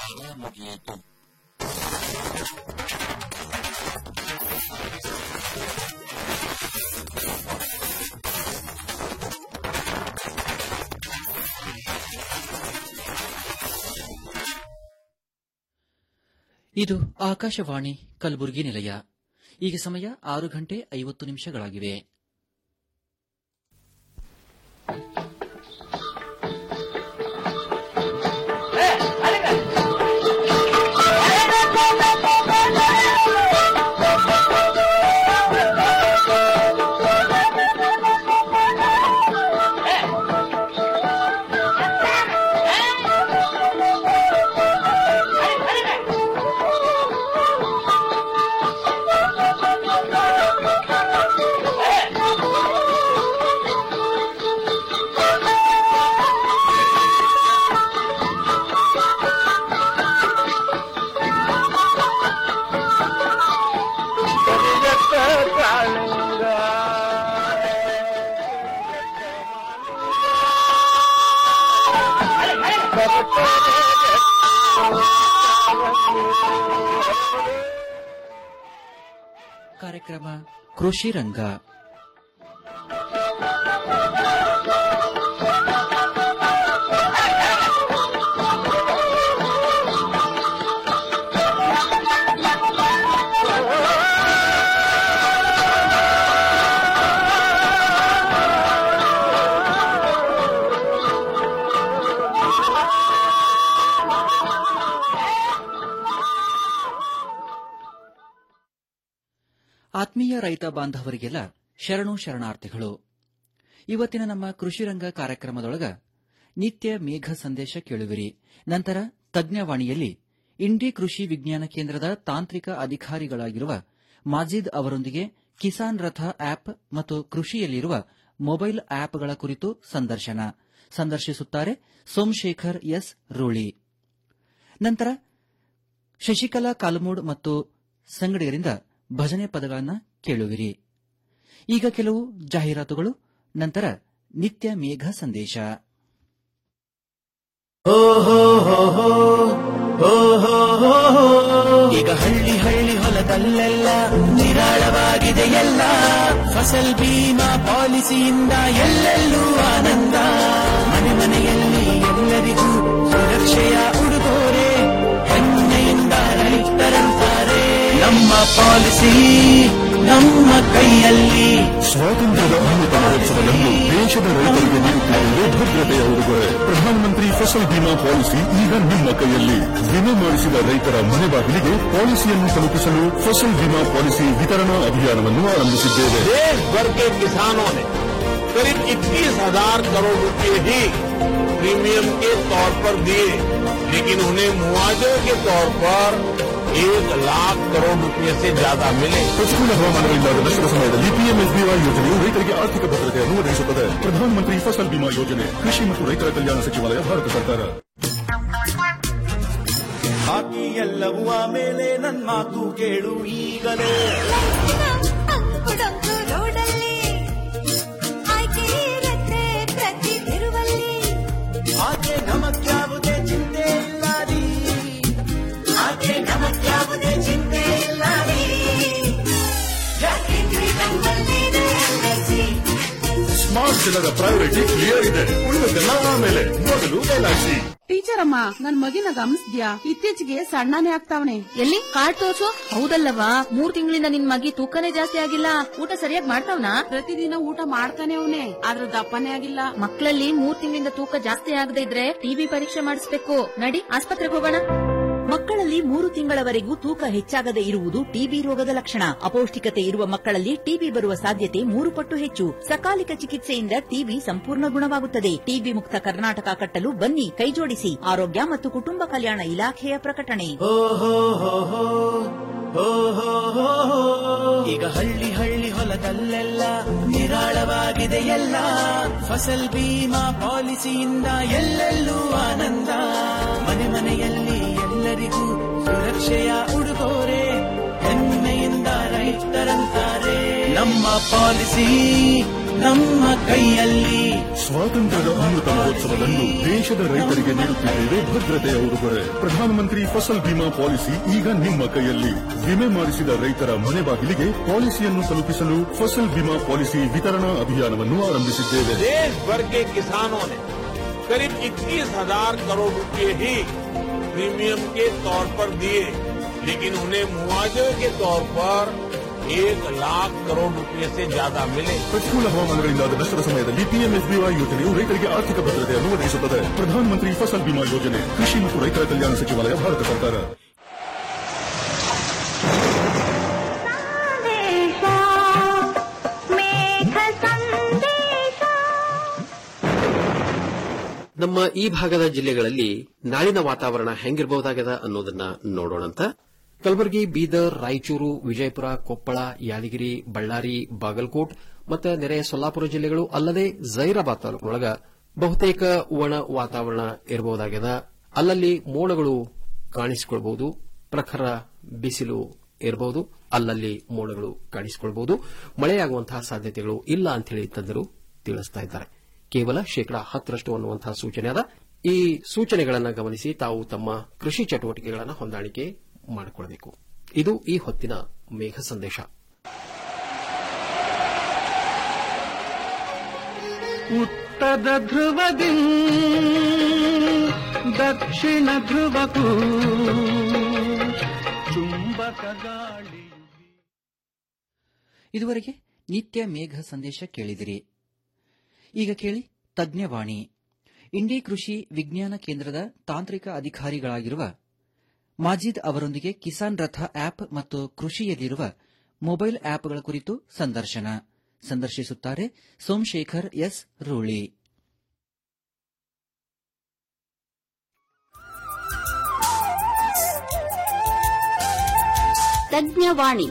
ಕಾರ್ಯ ಮುಗಿಯಿತು ಇದು ಆಕಾಶವಾಣಿ ಕಲಬುರಗಿ ನಿಲಯ ಈಗ ಸಮಯ ಆರು ಗಂಟೆ ಐವತ್ತು ನಿಮಿಷಗಳಾಗಿವೆ ಕಾರ್ಯಕ್ರಮ ಕೃಷಿ ರಂಗ ಆತ್ಮೀಯ ರೈತ ಬಾಂಧವರಿಗೆಲ್ಲ ಶರಣು ಶರಣಾರ್ಥಿಗಳು ಇವತ್ತಿನ ನಮ್ಮ ಕೃಷಿ ರಂಗ ಕಾರ್ಯಕ್ರಮದೊಳಗ ನಿತ್ಯ ಮೇಘ ಸಂದೇಶ ಕೇಳುವಿರಿ ನಂತರ ತಜ್ಞವಾಣಿಯಲ್ಲಿ ಇಂಡಿ ಕೃಷಿ ವಿಜ್ಞಾನ ಕೇಂದ್ರದ ತಾಂತ್ರಿಕ ಅಧಿಕಾರಿಗಳಾಗಿರುವ ಮಾಜಿದ್ ಅವರೊಂದಿಗೆ ಕಿಸಾನ್ ರಥ ಆಪ್ ಮತ್ತು ಕೃಷಿಯಲ್ಲಿರುವ ಮೊಬೈಲ್ ಆಪ್ಗಳ ಕುರಿತು ಸಂದರ್ಶನ ಸಂದರ್ಶಿಸುತ್ತಾರೆ ಸೋಮಶೇಖರ್ ಎಸ್ ರೂಳಿ ನಂತರ ಶಶಿಕಲಾ ಕಾಲಮೂಡ್ ಮತ್ತು ಸಂಗಡಿಗರಿಂದ ಭಜನೆ ಪದಗಳನ್ನು ಕೇಳುವಿರಿ ಈಗ ಕೆಲವು ಜಾಹೀರಾತುಗಳು ನಂತರ ನಿತ್ಯ ಮೇಘ ಸಂದೇಶ ಈಗ ಹಳ್ಳಿ ಹಳ್ಳಿ ಹೊಲದಲ್ಲೆಲ್ಲ ನಿರಾಳವಾಗಿದೆ ಎಲ್ಲ ಫಸಲ್ ಬೀಮಾ ಪಾಲಿಸಿಯಿಂದ ಎಲ್ಲೆಲ್ಲೂ ಆನಂದ ಮನೆ ಮನೆಯಲ್ಲಿ ಎಲ್ಲರಿಗೂ ಸುರಕ್ಷೆಯ ಉಡುಗೊರೆ ಹೆಮ್ಮೆಯಿಂದ ರೈತರಂತಾರೆ ನಮ್ಮ ಪಾಲಿಸಿ ನಮ್ಮ ಕೈಯಲ್ಲಿ ಸ್ವಾತಂತ್ರ್ಯದ ಅಮೃತ ಮಹೋತ್ಸವವನ್ನು ದೇಶದ ರೈತರಿಗೆ ನೀಡುತ್ತಿರುವುದು ಭದ್ರತೆಯ ಉಡುಗೊರೆ ಪ್ರಧಾನಮಂತ್ರಿ ಫಸಲ್ ಬಿಮಾ ಪಾಲಿಸಿ ಈಗ ನಿಮ್ಮ ಕೈಯಲ್ಲಿ ವಿಮೆ ಮಾಡಿಸಿದ ರೈತರ ಮನೆ ಬಾಗಿಲಿಗೆ ಪಾಲಿಸಿಯನ್ನು ತಲುಪಿಸಲು ಫಸಲ್ ಬಿಮಾ ಪಾಲಿಸಿ ವಿತರಣಾ ಅಭಿಯಾನವನ್ನು ಆರಂಭಿಸಿದ್ದೇವೆ देश भर के किसानों ने करीब इक्कीस हजार करोड़ रुपए ही प्रीमियम के तौर पर दिए लेकिन उन्हें मुआवजे के तौर पर एक लाख करोड़ रुपए से ज्यादा मिले ಪ್ರತಿಕೂಲ ಹವಾಮಾನಗಳಿಂದಾದ ನಷ್ಟದ ಸಮಯದಲ್ಲಿ ಪಿಎಂಎಸ್ಬಿವೈ ಯೋಜನೆಯು ರೈತರಿಗೆ ಆರ್ಥಿಕ ಭದ್ರತೆಯನ್ನು ಒದಗಿಸುತ್ತದೆ ಪ್ರಧಾನಮಂತ್ರಿ ಫಸಲ್ ಬಿಮಾ ಯೋಜನೆ ಕೃಷಿ ಮತ್ತು ರೈತರ ಕಲ್ಯಾಣ ಸಚಿವಾಲಯ ಭಾರತ ಸರ್ಕಾರ ಬಾಕಿ ಎಲ್ಲವೂ ಆಮೇಲೆ ನನ್ ಮಾತು ಕೇಳು ಈಗಲೇ ಅಂಕುಡೊಂಕು ರೋಡಲ್ಲಿ ಆಯ್ಕೆ ಇರತ್ತೆ ಪ್ರತಿ ತಿರುವಲ್ಲಿ ಆಕೆ ನಮಗ್ಯಾವುದೇ ಚಿಂತೆ ಇಲ್ಲ ರೀ ಆಕೆ ನಮಗ್ಯಾವುದೇ ಚಿಂತೆ ಇಲ್ಲ ರೀ ಯಾಕೆಂದ್ರೆ ನಮ್ಮಲ್ಲಿದೆ LIC. ಸ್ಮಾರ್ಟ್ ಜನರ ಪ್ರಯಾರಿಟಿ ಕ್ಲಿಯರ್ ಇದೆ ಉಳಿದದ್ದೆಲ್ಲ ಆಮೇಲೆ ಮೊದಲು ಎಲ್ಐಸಿ ಟೀಚರ್ ಅಮ್ಮ ನನ್ ಮಗಿನ ಗಮನಿಸ್ದ್ಯಾ ಇತ್ತೀಚೆಗೆ ಸಣ್ಣನೇ ಆಗ್ತಾವನೆ ಎಲ್ಲಿ ಕಾರ್ಡ್ ತೋರ್ಸು ಹೌದಲ್ಲವಾ ಮೂರ್ ತಿಂಗಳಿಂದ ನಿನ್ ಮಗಿ ತೂಕನೇ ಜಾಸ್ತಿ ಆಗಿಲ್ಲ ಊಟ ಸರಿಯಾಗಿ ಮಾಡ್ತಾವ್ನಾ ಪ್ರತಿದಿನ ಊಟ ಮಾಡ್ತಾನೆ ಅವನೇ ಆದ್ರ ದಪ್ಪನೇ ಆಗಿಲ್ಲ ಮಕ್ಕಳಲ್ಲಿ ಮೂರ್ ತಿಂಗಳಿಂದ ತೂಕ ಜಾಸ್ತಿ ಆಗದೆ ಇದ್ರೆ ಟಿಬಿ ಪರೀಕ್ಷೆ ಮಾಡಿಸ್ಬೇಕು ನಡಿ ಆಸ್ಪತ್ರೆಗೆ ಹೋಗೋಣ ಮಕ್ಕಳಲ್ಲಿ ಮೂರು ತಿಂಗಳವರೆಗೂ ತೂಕ ಹೆಚ್ಚಾಗದೆ ಇರುವುದು ಟಿಬಿ ರೋಗದ ಲಕ್ಷಣ ಅಪೌಷ್ಟಿಕತೆ ಇರುವ ಮಕ್ಕಳಲ್ಲಿ ಟಿಬಿ ಬರುವ ಸಾಧ್ಯತೆ ಮೂರು ಪಟ್ಟು ಹೆಚ್ಚು ಸಕಾಲಿಕ ಚಿಕಿತ್ಸೆಯಿಂದ ಟಿಬಿ ಸಂಪೂರ್ಣ ಗುಣವಾಗುತ್ತದೆ ಟಿಬಿ ಮುಕ್ತ ಕರ್ನಾಟಕ ಕಟ್ಟಲು ಬನ್ನಿ ಕೈಜೋಡಿಸಿ ಆರೋಗ್ಯ ಮತ್ತು ಕುಟುಂಬ ಕಲ್ಯಾಣ ಇಲಾಖೆಯ ಪ್ರಕಟಣೆ ಈಗ ಹಳ್ಳಿ ಹಳ್ಳಿ ಹೊಲದಲ್ಲೆಲ್ಲ ನಿರಾಳವಾಗಿದೆ ಎಲ್ಲ ಫಸಲ್ ಬೀಮಾ ಪಾಲಿಸಿಯಿಂದ ಎಲ್ಲೆಲ್ಲೂ ಆನಂದ ಮನೆ ಮನೆಯಲ್ಲಿ ಎಲ್ಲರಿಗೂ ಸುರಕ್ಷೆಯ ಉಡುಗೊರೆ ಹೆಮ್ಮೆಯಿಂದ ರೈತರಂತಾರೆ ನಮ್ಮ ಪಾಲಿಸಿ ನಮ್ಮ ಕೈಯಲ್ಲಿ ಸ್ವಾತಂತ್ರ್ಯದ ಅಮೃತ ಮಹೋತ್ಸವದಂದು ದೇಶದ ರೈತರಿಗೆ ನೀಡುತ್ತಿದ್ದೇವೆ ಭದ್ರತೆಯ ಉಡುಗೊರೆ ಪ್ರಧಾನಮಂತ್ರಿ ಫಸಲ್ ಬಿಮಾ ಪಾಲಿಸಿ ಈಗ ನಿಮ್ಮ ಕೈಯಲ್ಲಿ ವಿಮೆ ಮಾಡಿಸಿದ ರೈತರ ಮನೆ ಬಾಗಿಲಿಗೆ ಪಾಲಿಸಿಯನ್ನು ತಲುಪಿಸಲು ಫಸಲ್ ಬಿಮಾ ಪಾಲಿಸಿ ವಿತರಣಾ ಅಭಿಯಾನವನ್ನು ಆರಂಭಿಸಿದ್ದೇವೆ देश भर के किसानों ने करीब 21,000 करोड़ रुपए ही प्रीमियम के तौर पर दिए लेकिन उन्हें मुआवजे के तौर पर एक लाख करोड़ रुपए से ज्यादा मिले ಪ್ರತಿಕೂಲ ಹವಾಮಾನಗಳಿಂದಾದ ನಷ್ಟದ ಸಮಯದಲ್ಲಿ ಪಿಎಂಎಸ್ಬಿವೈ ಯೋಜನೆಯು ರೈತರಿಗೆ ಆರ್ಥಿಕ ಭದ್ರತೆಯನ್ನು ಒದಗಿಸುತ್ತದೆ ಪ್ರಧಾನಮಂತ್ರಿ ಫಸಲ್ ಬಿಮಾ ಯೋಜನೆ ಕೃಷಿ ಮತ್ತು ರೈತರ ಕಲ್ಯಾಣ ಸಚಿವಾಲಯ ಭಾರತ ಸರ್ಕಾರ ನಮ್ಮ ಈ ಭಾಗದ ಜಿಲ್ಲೆಗಳಲ್ಲಿ ನಾಳಿನ ವಾತಾವರಣ ಹೆಂಗಿರಬಹುದಾಗದ ಅನ್ನೋದನ್ನ ನೋಡೋಣಂತ ಕಲಬುರಗಿ ಬೀದರ್ ರಾಯಚೂರು ವಿಜಯಪುರ ಕೊಪ್ಪಳ ಯಾದಗಿರಿ ಬಳ್ಳಾರಿ ಬಾಗಲಕೋಟ್ ಮತ್ತು ನೆರೆಯ ಸೊಲ್ಲಾಪುರ ಜಿಲ್ಲೆಗಳು ಅಲ್ಲದೆ ಜೈರಾಬಾದ್ ತಾಲೂಕಿನೊಳಗ ಬಹುತೇಕ ಒಣ ವಾತಾವರಣ ಇರಬಹುದಾಗ್ಯದ ಅಲ್ಲಲ್ಲಿ ಮೋಡಗಳು ಕಾಣಿಸಿಕೊಳ್ಬಹುದು ಪ್ರಖರ ಬಿಸಿಲು ಇರಬಹುದು ಅಲ್ಲಲ್ಲಿ ಮೋಡಗಳು ಕಾಣಿಸಿಕೊಳ್ಬಹುದು ಮಳೆಯಾಗುವಂತಹ ಸಾಧ್ಯತೆಗಳು ಇಲ್ಲ ಅಂತ ಹೇಳಿ ತಜ್ಞರು ತಿಳಿಸ್ತಾ ಇದ್ದಾರೆ ಕೇವಲ ಶೇಕಡಾ ಹತ್ತರಷ್ಟು ಅನ್ನುವಂತಹ ಸೂಚನೆ ಅದ ಈ ಸೂಚನೆಗಳನ್ನು ಗಮನಿಸಿ ತಾವು ತಮ್ಮ ಕೃಷಿ ಚಟುವಟಿಕೆಗಳನ್ನು ಹೊಂದಾಣಿಕೆ ಮಾಡಿಕೊಳ್ಳಬೇಕು ಇದು ಈ ಹೊತ್ತಿನ ಮೇಘ ಸಂದೇಶ ಉತ್ತರ ಧ್ರುವದಿ ದಕ್ಷಿಣ ಧ್ರುವಕ್ಕೂ ಚುಂಬಕ ಗಾಳಿ ಇದುವರೆಗೆ ನಿತ್ಯ ಮೇಘ ಸಂದೇಶ ಕೇಳಿದಿರಿ ಈಗ ಕೇಳಿ ತಜ್ಞವಾಣಿ ಇಂಡಿ ಕೃಷಿ ವಿಜ್ಞಾನ ಕೇಂದ್ರದ ತಾಂತ್ರಿಕ ಅಧಿಕಾರಿಗಳಾಗಿರುವ ಮಾಜಿದ್ ಅವರೊಂದಿಗೆ ಕಿಸಾನ್ ರಥ ಆಪ್ ಮತ್ತು ಕೃಷಿಯಲ್ಲಿರುವ ಮೊಬೈಲ್ ಆಪ್ಗಳ ಕುರಿತು ಸಂದರ್ಶನ ಸಂದರ್ಶಿಸುತ್ತಾರೆ ಸೋಮಶೇಖರ್ ಎಸ್ ರೂಳಿ ತಜ್ಞವಾಣಿ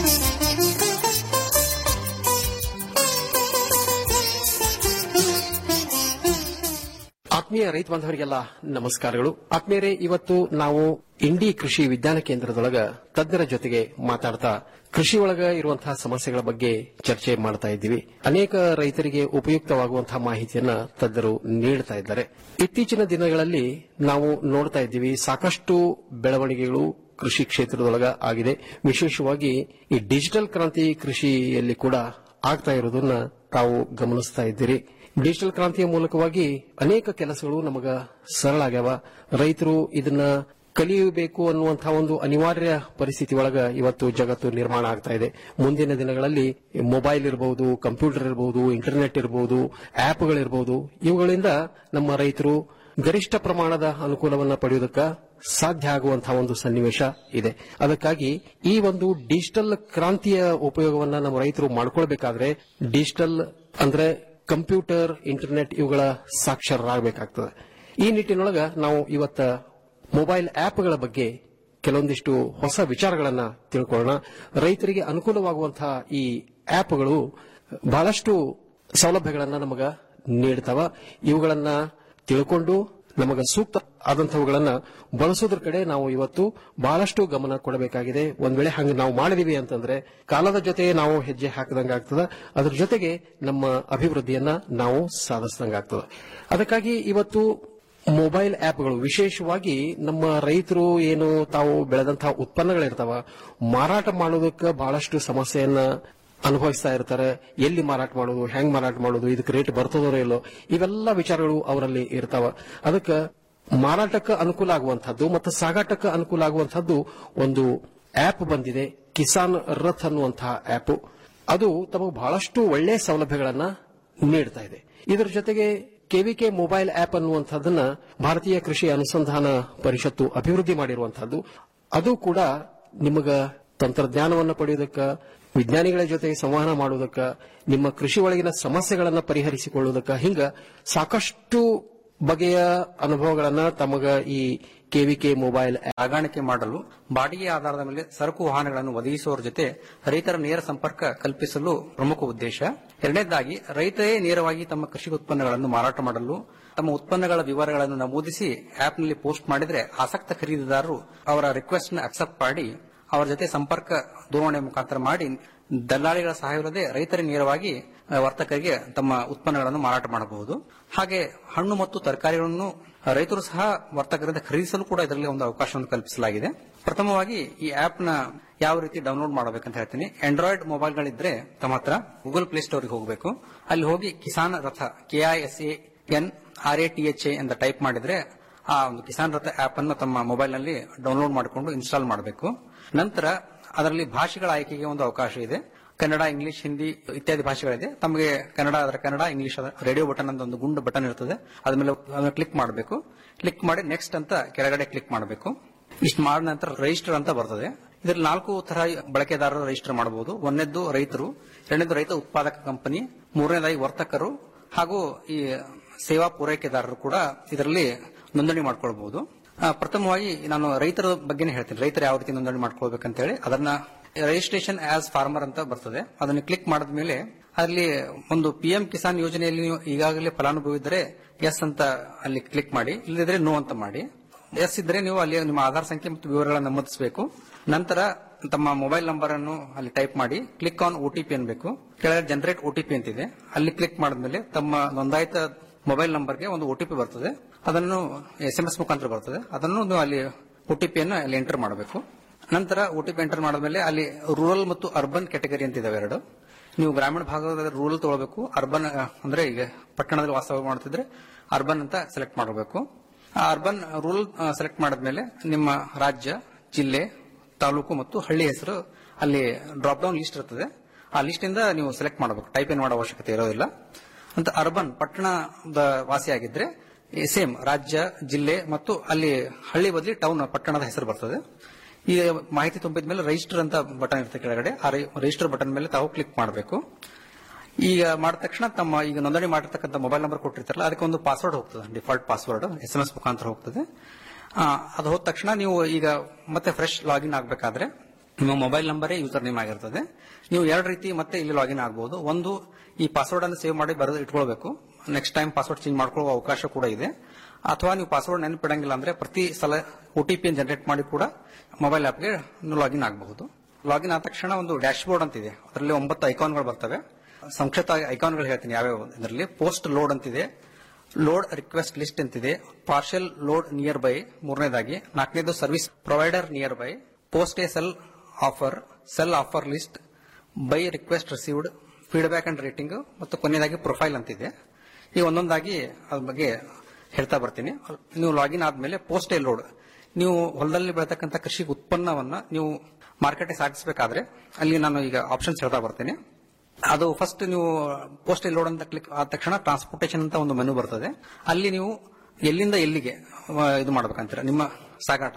ಆತ್ಮೀಯ ರೈತ ಬಾಂಧವರಿಗೆಲ್ಲ ನಮಸ್ಕಾರಗಳು ಆತ್ಮೀಯರೇ ಇವತ್ತು ನಾವು ಇಂಡಿ ಕೃಷಿ ವಿಜ್ಞಾನ ಕೇಂದ್ರದೊಳಗ ತಜ್ಞರ ಜೊತೆಗೆ ಮಾತಾಡ್ತಾ ಕೃಷಿ ಒಳಗ ಇರುವಂತಹ ಸಮಸ್ಯೆಗಳ ಬಗ್ಗೆ ಚರ್ಚೆ ಮಾಡ್ತಾ ಇದ್ದೀವಿ ಅನೇಕ ರೈತರಿಗೆ ಉಪಯುಕ್ತವಾಗುವಂತಹ ಮಾಹಿತಿಯನ್ನ ತಜ್ಞರು ನೀಡುತ್ತಾ ಇದ್ದಾರೆ ಇತ್ತೀಚಿನ ದಿನಗಳಲ್ಲಿ ನಾವು ನೋಡ್ತಾ ಇದ್ದೀವಿ ಸಾಕಷ್ಟು ಬೆಳವಣಿಗೆಗಳು ಕೃಷಿ ಕ್ಷೇತ್ರದೊಳಗ ಆಗಿದೆ ವಿಶೇಷವಾಗಿ ಈ ಡಿಜಿಟಲ್ ಕ್ರಾಂತಿ ಕೃಷಿಯಲ್ಲಿ ಕೂಡ ಆಗ್ತಾ ಇರೋದನ್ನ ತಾವು ಗಮನಿಸ್ತಾ ಇದ್ದೀರಿ ಡಿಜಿಟಲ್ ಕ್ರಾಂತಿಯ ಮೂಲಕವಾಗಿ ಅನೇಕ ಕೆಲಸಗಳು ನಮಗ ಸರಳ ಆಗ್ಯಾವ ರೈತರು ಇದನ್ನ ಕಲಿಯಬೇಕು ಅನ್ನುವಂತಹ ಒಂದು ಅನಿವಾರ್ಯ ಪರಿಸ್ಥಿತಿ ಒಳಗ ಇವತ್ತು ಜಗತ್ತು ನಿರ್ಮಾಣ ಆಗ್ತಾ ಇದೆ ಮುಂದಿನ ದಿನಗಳಲ್ಲಿ ಮೊಬೈಲ್ ಇರಬಹುದು ಕಂಪ್ಯೂಟರ್ ಇರಬಹುದು ಇಂಟರ್ನೆಟ್ ಇರಬಹುದು ಆಪ್ಗಳಿರಬಹುದು ಇವುಗಳಿಂದ ನಮ್ಮ ರೈತರು ಗರಿಷ್ಠ ಪ್ರಮಾಣದ ಅನುಕೂಲವನ್ನು ಪಡೆಯುವುದಕ್ಕೆ ಸಾಧ್ಯ ಆಗುವಂತಹ ಒಂದು ಸನ್ನಿವೇಶ ಇದೆ ಅದಕ್ಕಾಗಿ ಈ ಒಂದು ಡಿಜಿಟಲ್ ಕ್ರಾಂತಿಯ ಉಪಯೋಗವನ್ನ ನಮ್ಮ ರೈತರು ಮಾಡ್ಕೊಳ್ಬೇಕಾದ್ರೆ ಡಿಜಿಟಲ್ ಅಂದ್ರೆ ಕಂಪ್ಯೂಟರ್ ಇಂಟರ್ನೆಟ್ ಇವುಗಳ ಸಾಕ್ಷರರಾಗಬೇಕಾಗ್ತದೆ ಈ ನಿಟ್ಟಿನೊಳಗ ನಾವು ಇವತ್ತ ಮೊಬೈಲ್ ಆಪ್ಗಳ ಬಗ್ಗೆ ಕೆಲವೊಂದಿಷ್ಟು ಹೊಸ ವಿಚಾರಗಳನ್ನ ತಿಳ್ಕೊಳ್ಳೋಣ ರೈತರಿಗೆ ಅನುಕೂಲವಾಗುವಂತಹ ಈ ಆಪ್ಗಳು ಬಹಳಷ್ಟು ಸೌಲಭ್ಯಗಳನ್ನ ನಮಗ ನೀಡ್ತಾವ ಇವುಗಳನ್ನ ತಿಳ್ಕೊಂಡು ನಮಗ ಸೂಕ್ತ ಆದಂತವುಗಳನ್ನ ಬಳಸೋದ್ರ ಕಡೆ ನಾವು ಇವತ್ತು ಬಹಳಷ್ಟು ಗಮನ ಕೊಡಬೇಕಾಗಿದೆ ಒಂದ್ ವೇಳೆ ಹಂಗ ನಾವು ಮಾಡಿದೀವಿ ಅಂತಂದ್ರೆ ಕಾಲದ ಜೊತೆ ನಾವು ಹೆಜ್ಜೆ ಹಾಕದಂಗಾಗ್ತದ ಅದ್ರ ಜೊತೆಗೆ ನಮ್ಮ ಅಭಿವೃದ್ಧಿಯನ್ನ ನಾವು ಸಾಧಿಸಿದಂಗಾಗ್ತದ ಅದಕ್ಕಾಗಿ ಇವತ್ತು ಮೊಬೈಲ್ ಆಪ್ಗಳು ವಿಶೇಷವಾಗಿ ನಮ್ಮ ರೈತರು ಏನು ತಾವು ಬೆಳೆದಂತಹ ಉತ್ಪನ್ನಗಳಿರ್ತಾವ ಮಾರಾಟ ಮಾಡೋದಕ್ಕೆ ಬಹಳಷ್ಟು ಸಮಸ್ಯೆಯನ್ನ ಅನುಭವಿಸ್ತಾ ಇರ್ತಾರೆ ಎಲ್ಲಿ ಮಾರಾಟ ಮಾಡೋದು ಹೆಂಗ್ ಮಾರಾಟ ಮಾಡೋದು ಇದಕ್ಕೆ ರೇಟ್ ಬರ್ತದೋ ಇಲ್ಲೋ ಇವೆಲ್ಲ ವಿಚಾರಗಳು ಅವರಲ್ಲಿ ಇರ್ತಾವ ಅದಕ್ಕೆ ಮಾರಾಟಕ್ಕೆ ಅನುಕೂಲ ಆಗುವಂತಹದ್ದು ಮತ್ತು ಸಾಗಾಟಕ್ಕೆ ಅನುಕೂಲ ಆಗುವಂತಹದ್ದು ಒಂದು ಆಪ್ ಬಂದಿದೆ ಕಿಸಾನ್ ರಥ್ ಅನ್ನುವಂತಹ ಆಪ್ ಅದು ತಮಗೆ ಬಹಳಷ್ಟು ಒಳ್ಳೆಯ ಸೌಲಭ್ಯಗಳನ್ನ ನೀಡ್ತಾ ಇದೆ ಇದರ ಜೊತೆಗೆ ಕೆವಿಕೆ ಮೊಬೈಲ್ ಆಪ್ ಅನ್ನುವಂಥದ್ದನ್ನ ಭಾರತೀಯ ಕೃಷಿ ಅನುಸಂಧಾನ ಪರಿಷತ್ತು ಅಭಿವೃದ್ಧಿ ಮಾಡಿರುವಂತಹದ್ದು ಅದು ಕೂಡ ನಿಮಗ ತಂತ್ರಜ್ಞಾನವನ್ನು ಪಡೆಯುವುದಕ್ಕೆ ವಿಜ್ಞಾನಿಗಳ ಜೊತೆ ಸಂವಹನ ಮಾಡುವುದಕ್ಕೆ ನಿಮ್ಮ ಕೃಷಿ ಒಳಗಿನ ಸಮಸ್ಯೆಗಳನ್ನು ಪರಿಹರಿಸಿಕೊಳ್ಳುವುದಕ್ಕೆ ಹಿಂಗ ಸಾಕಷ್ಟು ಬಗೆಯ ಅನುಭವಗಳನ್ನ ತಮಗ ಈ ಕೆವಿಕೆ ಮೊಬೈಲ್ ಸಾಗಾಣಿಕೆ ಮಾಡಲು ಬಾಡಿಗೆ ಆಧಾರದ ಮೇಲೆ ಸರಕು ವಾಹನಗಳನ್ನು ಒದಗಿಸುವವರ ಜೊತೆ ರೈತರ ನೇರ ಸಂಪರ್ಕ ಕಲ್ಪಿಸಲು ಪ್ರಮುಖ ಉದ್ದೇಶ ಎರಡನೇದಾಗಿ ರೈತರೇ ನೇರವಾಗಿ ತಮ್ಮ ಕೃಷಿ ಉತ್ಪನ್ನಗಳನ್ನು ಮಾರಾಟ ಮಾಡಲು ತಮ್ಮ ಉತ್ಪನ್ನಗಳ ವಿವರಗಳನ್ನು ನಮೂದಿಸಿ ಆಪ್ನಲ್ಲಿ ಪೋಸ್ಟ್ ಮಾಡಿದರೆ ಆಸಕ್ತ ಖರೀದಿದಾರರು ಅವರ ರಿಕ್ವೆಸ್ಟ್ ನ ಅಕ್ಸೆಪ್ಟ್ ಮಾಡಿ ಅವರ ಜೊತೆ ಸಂಪರ್ಕ ದೂರವಾಣಿ ಮುಖಾಂತರ ಮಾಡಿ ದಲ್ಲಾಳಿಗಳ ಸಹಾಯವಿಲ್ಲದೆ ರೈತರೇ ನೇರವಾಗಿ ಆ, ವರ್ತಕರಿಗೆ ತಮ್ಮ ಉತ್ಪನ್ನಗಳನ್ನು ಮಾರಾಟ ಮಾಡಬಹುದು ಹಾಗೆ ಹಣ್ಣು ಮತ್ತು ತರಕಾರಿಗಳನ್ನು ರೈತರು ಸಹ ವರ್ತಕರಿಂದ ಖರೀದಿಸಲು ಕೂಡ ಇದರಲ್ಲಿ ಒಂದು ಅವಕಾಶವನ್ನು ಕಲ್ಪಿಸಲಾಗಿದೆ ಪ್ರಥಮವಾಗಿ ಈ ಆಪ್ ನ ಯಾವ ರೀತಿ ಡೌನ್ಲೋಡ್ ಮಾಡಬೇಕಂತ ಹೇಳ್ತೀನಿ ಆಂಡ್ರಾಯ್ಡ್ ಮೊಬೈಲ್ಗಳಿದ್ರೆ ತಮ್ಮ ಹತ್ರ ಗೂಗಲ್ ಪ್ಲೇ ಸ್ಟೋರ್ಗೆ ಹೋಗಬೇಕು ಅಲ್ಲಿ ಹೋಗಿ Kisan Rath KIS N R A T H A ಅಂತ ಟೈಪ್ ಮಾಡಿದ್ರೆ ಆ ಒಂದು ಕಿಸಾನ್ ರಥ ಆಪ್ ಅನ್ನು ತಮ್ಮ ಮೊಬೈಲ್ ನಲ್ಲಿ ಡೌನ್ಲೋಡ್ ಮಾಡಿಕೊಂಡು ಇನ್ಸ್ಟಾಲ್ ಮಾಡಬೇಕು ನಂತರ ಅದರಲ್ಲಿ ಭಾಷೆಗಳ ಆಯ್ಕೆಗೆ ಒಂದು ಅವಕಾಶ ಇದೆ ಕನ್ನಡ ಇಂಗ್ಲಿಷ್ ಹಿಂದಿ ಇತ್ಯಾದಿ ಭಾಷೆಗಳಿದೆ ತಮಗೆ ಕನ್ನಡ ಅದರ ಕನ್ನಡ ಇಂಗ್ಲಿಷ್ ರೇಡಿಯೋ ಬಟನ್ ಅಂತ ಒಂದು ಗುಂಡು ಬಟನ್ ಇರ್ತದೆ ಅದ್ರ ಮೇಲೆ ಕ್ಲಿಕ್ ಮಾಡಬೇಕು ಕ್ಲಿಕ್ ಮಾಡಿ ನೆಕ್ಸ್ಟ್ ಅಂತ ಕೆಳಗಡೆ ಕ್ಲಿಕ್ ಮಾಡಬೇಕು ಇಷ್ಟು ಮಾಡಿದ ನಂತರ ರಿಜಿಸ್ಟರ್ ಅಂತ ಬರ್ತದೆ ಇದರಲ್ಲಿ ನಾಲ್ಕು ತರ ಬಳಕೆದಾರರು ರಿಜಿಸ್ಟರ್ ಮಾಡಬಹುದು ಒಂದನೇದ್ದು ರೈತರು ಎರಡನೇದು ರೈತ ಉತ್ಪಾದಕ ಕಂಪನಿ ಮೂರನೇದಾಗಿ ವರ್ತಕರು ಹಾಗೂ ಈ ಸೇವಾ ಪೂರೈಕೆದಾರರು ಕೂಡ ಇದರಲ್ಲಿ ನೋಂದಣಿ ಮಾಡ್ಕೊಳ್ಬಹುದು ಆ, ಪ್ರಥಮವಾಗಿ ನಾನು ರೈತರ ಬಗ್ಗೆನೇ ಹೇಳ್ತೀನಿ ರೈತರು ಯಾವ ರೀತಿ ನೋಂದಣಿ ಮಾಡ್ಕೊಳ್ಬೇಕಂತ ಹೇಳಿ ಅದನ್ನ ರಿಜಿಸ್ಟ್ರೇಷನ್ ಆಸ್ ಫಾರ್ಮರ್ ಅಂತ ಬರ್ತದೆ ಅದನ್ನು ಕ್ಲಿಕ್ ಮಾಡಿದ ಮೇಲೆ ಅಲ್ಲಿ ಒಂದು ಪಿಎಂ ಕಿಸಾನ್ ಯೋಜನೆಯಲ್ಲಿ ನೀವು ಈಗಾಗಲೇ ಫಲಾನುಭವಿ ಇದ್ದರೆ ಎಸ್ ಅಂತ ಅಲ್ಲಿ ಕ್ಲಿಕ್ ಮಾಡಿ ಇಲ್ಲದಿದ್ರೆ ನೋ ಅಂತ ಮಾಡಿ ಎಸ್ ಇದ್ರೆ ನೀವು ಅಲ್ಲಿ ನಿಮ್ಮ ಆಧಾರ್ ಸಂಖ್ಯೆ ಮತ್ತು ವಿವರಗಳನ್ನು ನಮೂದಿಸಬೇಕು ನಂತರ ತಮ್ಮ ಮೊಬೈಲ್ ನಂಬರ್ ಅನ್ನು ಅಲ್ಲಿ ಟೈಪ್ ಮಾಡಿ ಕ್ಲಿಕ್ ಆನ್ ಒಟಿಪಿ ಅನ್ಬೇಕು ಕೆಳಗಡೆ ಜನರೇಟ್ ಒಟಿಪಿ ಅಂತಿದೆ ಅಲ್ಲಿ ಕ್ಲಿಕ್ ಮಾಡಿದ್ಮೇಲೆ ತಮ್ಮ ನೋಂದಾಯಿತ ಮೊಬೈಲ್ ನಂಬರ್ಗೆ ಒಂದು ಒಟಿಪಿ ಬರ್ತದೆ ಅದನ್ನು ಎಸ್ ಎಂ ಎಸ್ ಮುಖಾಂತರ ಬರ್ತದೆ ಅದನ್ನು ನೀವು ಅಲ್ಲಿ ಒಟಿಪಿಯನ್ನು ಅಲ್ಲಿ ಎಂಟರ್ ಮಾಡಬೇಕು ನಂತರ ಒಟಿಪಿ ಎಂಟರ್ ಮಾಡಿದ್ಮೇಲೆ ಅಲ್ಲಿ ರೂರಲ್ ಮತ್ತು ಅರ್ಬನ್ ಕ್ಯಾಟಗರಿ ಅಂತ ಇದಾವೆ ಎರಡು ನೀವು ಗ್ರಾಮೀಣ ಭಾಗದ ರೂರಲ್ ತಗೊಳ್ಬೇಕು ಅರ್ಬನ್ ಅಹ್, ಅಂದ್ರೆ ಈಗ ಪಟ್ಟಣದಲ್ಲಿ ವಾಸ ಮಾಡ್ತಿದ್ರೆ ಅರ್ಬನ್ ಅಂತ ಸೆಲೆಕ್ಟ್ ಮಾಡಬೇಕು ಆ ಅರ್ಬನ್ ರೂರಲ್ ಸೆಲೆಕ್ಟ್ ಮಾಡಿದ್ಮೇಲೆ ನಿಮ್ಮ ರಾಜ್ಯ ಜಿಲ್ಲೆ ತಾಲೂಕು ಮತ್ತು ಹಳ್ಳಿ ಹೆಸರು ಅಲ್ಲಿ ಡ್ರಾಪ್ ಡೌನ್ ಲಿಸ್ಟ್ ಇರ್ತದೆ ಆ ಲಿಸ್ಟ್ ಇಂದ ನೀವು ಸೆಲೆಕ್ಟ್ ಮಾಡಬೇಕು ಟೈಪ್ ಏನ್ ಮಾಡೋ ಅವಶ್ಯಕತೆ ಇರೋದಿಲ್ಲ ಅಂತ ಅರ್ಬನ್ ಪಟ್ಟಣದ ವಾಸಿಯಾಗಿದ್ರೆ ಸೇಮ್ ರಾಜ್ಯ ಜಿಲ್ಲೆ ಮತ್ತು ಅಲ್ಲಿ ಹಳ್ಳಿ ಬದಲಿ ಟೌನ್ ಪಟ್ಟಣದ ಹೆಸರು ಬರ್ತದೆ ಈ ಮಾಹಿತಿ ತುಂಬಿದ ಮೇಲೆ ರಿಜಿಸ್ಟರ್ ಅಂತ ಬಟನ್ ಇರುತ್ತೆ ಕೆಳಗಡೆ ಆ ರಿಜಿಸ್ಟರ್ ಬಟನ್ ಮೇಲೆ ತಾವು ಕ್ಲಿಕ್ ಮಾಡಬೇಕು ಈಗ ಮಾಡಿದ ತಕ್ಷಣ ತಮ್ಮ ಈಗ ನೋಂದಣಿ ಮಾಡಿರ್ತಕ್ಕಂಥ ಮೊಬೈಲ್ ನಂಬರ್ ಕೊಟ್ಟಿರ್ತಾರಲ್ಲ ಅದಕ್ಕೆ ಒಂದು ಪಾಸ್ವರ್ಡ್ ಹೋಗ್ತದೆ default password S M S ಮುಖಾಂತರ ಹೋಗ್ತದೆ ಆ, ಅದು ಹೋದ ತಕ್ಷಣ ನೀವು ಈಗ ಮತ್ತೆ ಫ್ರೆಶ್ ಲಾಗಿನ್ ಆಗಬೇಕಾದ್ರೆ ನಿಮ್ಮ ಮೊಬೈಲ್ ನಂಬರೇ ಯೂಸರ್ ನೇಮ್ ಆಗಿರ್ತದೆ ನೀವು ಎರಡು ರೀತಿ ಮತ್ತೆ ಇಲ್ಲಿ ಲಾಗಿನ್ ಆಗಬಹುದು ಒಂದು ಈ ಪಾಸ್ವರ್ಡ್ ಅನ್ನು ಸೇವ್ ಮಾಡಿ ಬರೆದು ಇಟ್ಕೊಳ್ಬೇಕು ನೆಕ್ಸ್ಟ್ ಟೈಮ್ ಪಾಸ್ವರ್ಡ್ ಚೇಂಜ್ ಮಾಡ್ಕೊಳ್ಳೋ ಅವಕಾಶ ಕೂಡ ಇದೆ ಅಥವಾ ನೀವು ಪಾಸ್ವರ್ಡ್ ನೆನಪಿಡಂಗಿಲ್ಲ ಅಂದ್ರೆ ಪ್ರತಿ ಸಲ ಒ ಟಿ ಪಿ ಜನರೇಟ್ ಮಾಡಿ ಕೂಡ ಮೊಬೈಲ್ ಆಪ್ಗೆ ನೀವು ಲಾಗಿನ್ ಆಗಬಹುದು ಲಾಗಿನ್ ಆದ ತಕ್ಷಣ ಒಂದು ಡ್ಯಾಶ್ ಬೋರ್ಡ್ ಅಂತಿದೆ ಅದರಲ್ಲಿ ಒಂಬತ್ತು ಐಕಾನ್ಗಳು ಬರ್ತವೆ ಸಂಕ್ಷಿಪ್ತ ಐಕಾನ್ಗಳು ಹೇಳ್ತೀನಿ ಯಾವ್ಯಾವ ಇದರಲ್ಲಿ ಪೋಸ್ಟ್ ಲೋಡ್ ಅಂತಿದೆ ಲೋಡ್ ರಿಕ್ವೆಸ್ಟ್ ಲಿಸ್ಟ್ ಅಂತಿದೆ ಪಾರ್ಷಲ್ ಲೋಡ್ ನಿಯರ್ ಬೈ ಮೂರನೇದಾಗಿ ನಾಲ್ಕನೇದು service provider nearby post a sell offer sell offer list buy request received feedback and rating ಮತ್ತು ಕೊನೆಯದಾಗಿ ಪ್ರೊಫೈಲ್ ಅಂತಿದೆ ಈ ಒಂದೊಂದಾಗಿ ಅದ್ರ ಬಗ್ಗೆ ಹೇಳ್ತಾ ಬರ್ತೀನಿ ನೀವು ಲಾಗಿನ್ ಆದ್ಮೇಲೆ ಪೋಸ್ಟ್ ಎ ಲೋಡ್ ನೀವು ಹೊಲದಲ್ಲಿ ಬೆಳತಕ್ಕಂಥ ಕೃಷಿ ಉತ್ಪನ್ನವನ್ನ ನೀವು ಮಾರ್ಕೆಟ್ಗೆ ಸಾಗಿಸಬೇಕಾದ್ರೆ ಅಲ್ಲಿ ನಾನು ಈಗ ಆಪ್ಷನ್ಸ್ ಹೇಳ್ತಾ ಬರ್ತೀನಿ ಅದು ಫಸ್ಟ್ ನೀವು ಪೋಸ್ಟ್ ಲೋಡ್ ಅಂತ ಕ್ಲಿಕ್ ಆದ ತಕ್ಷಣ ಟ್ರಾನ್ಸ್ಪೋರ್ಟೇಷನ್ ಅಂತ ಒಂದು ಮೆನು ಬರ್ತದೆ ಅಲ್ಲಿ ನೀವು ಎಲ್ಲಿಂದ ಎಲ್ಲಿಗೆ ಆ, ಇದು ಮಾಡ್ಬೇಕಂತೀರ ನಿಮ್ಮ ಸಾಗಾಟ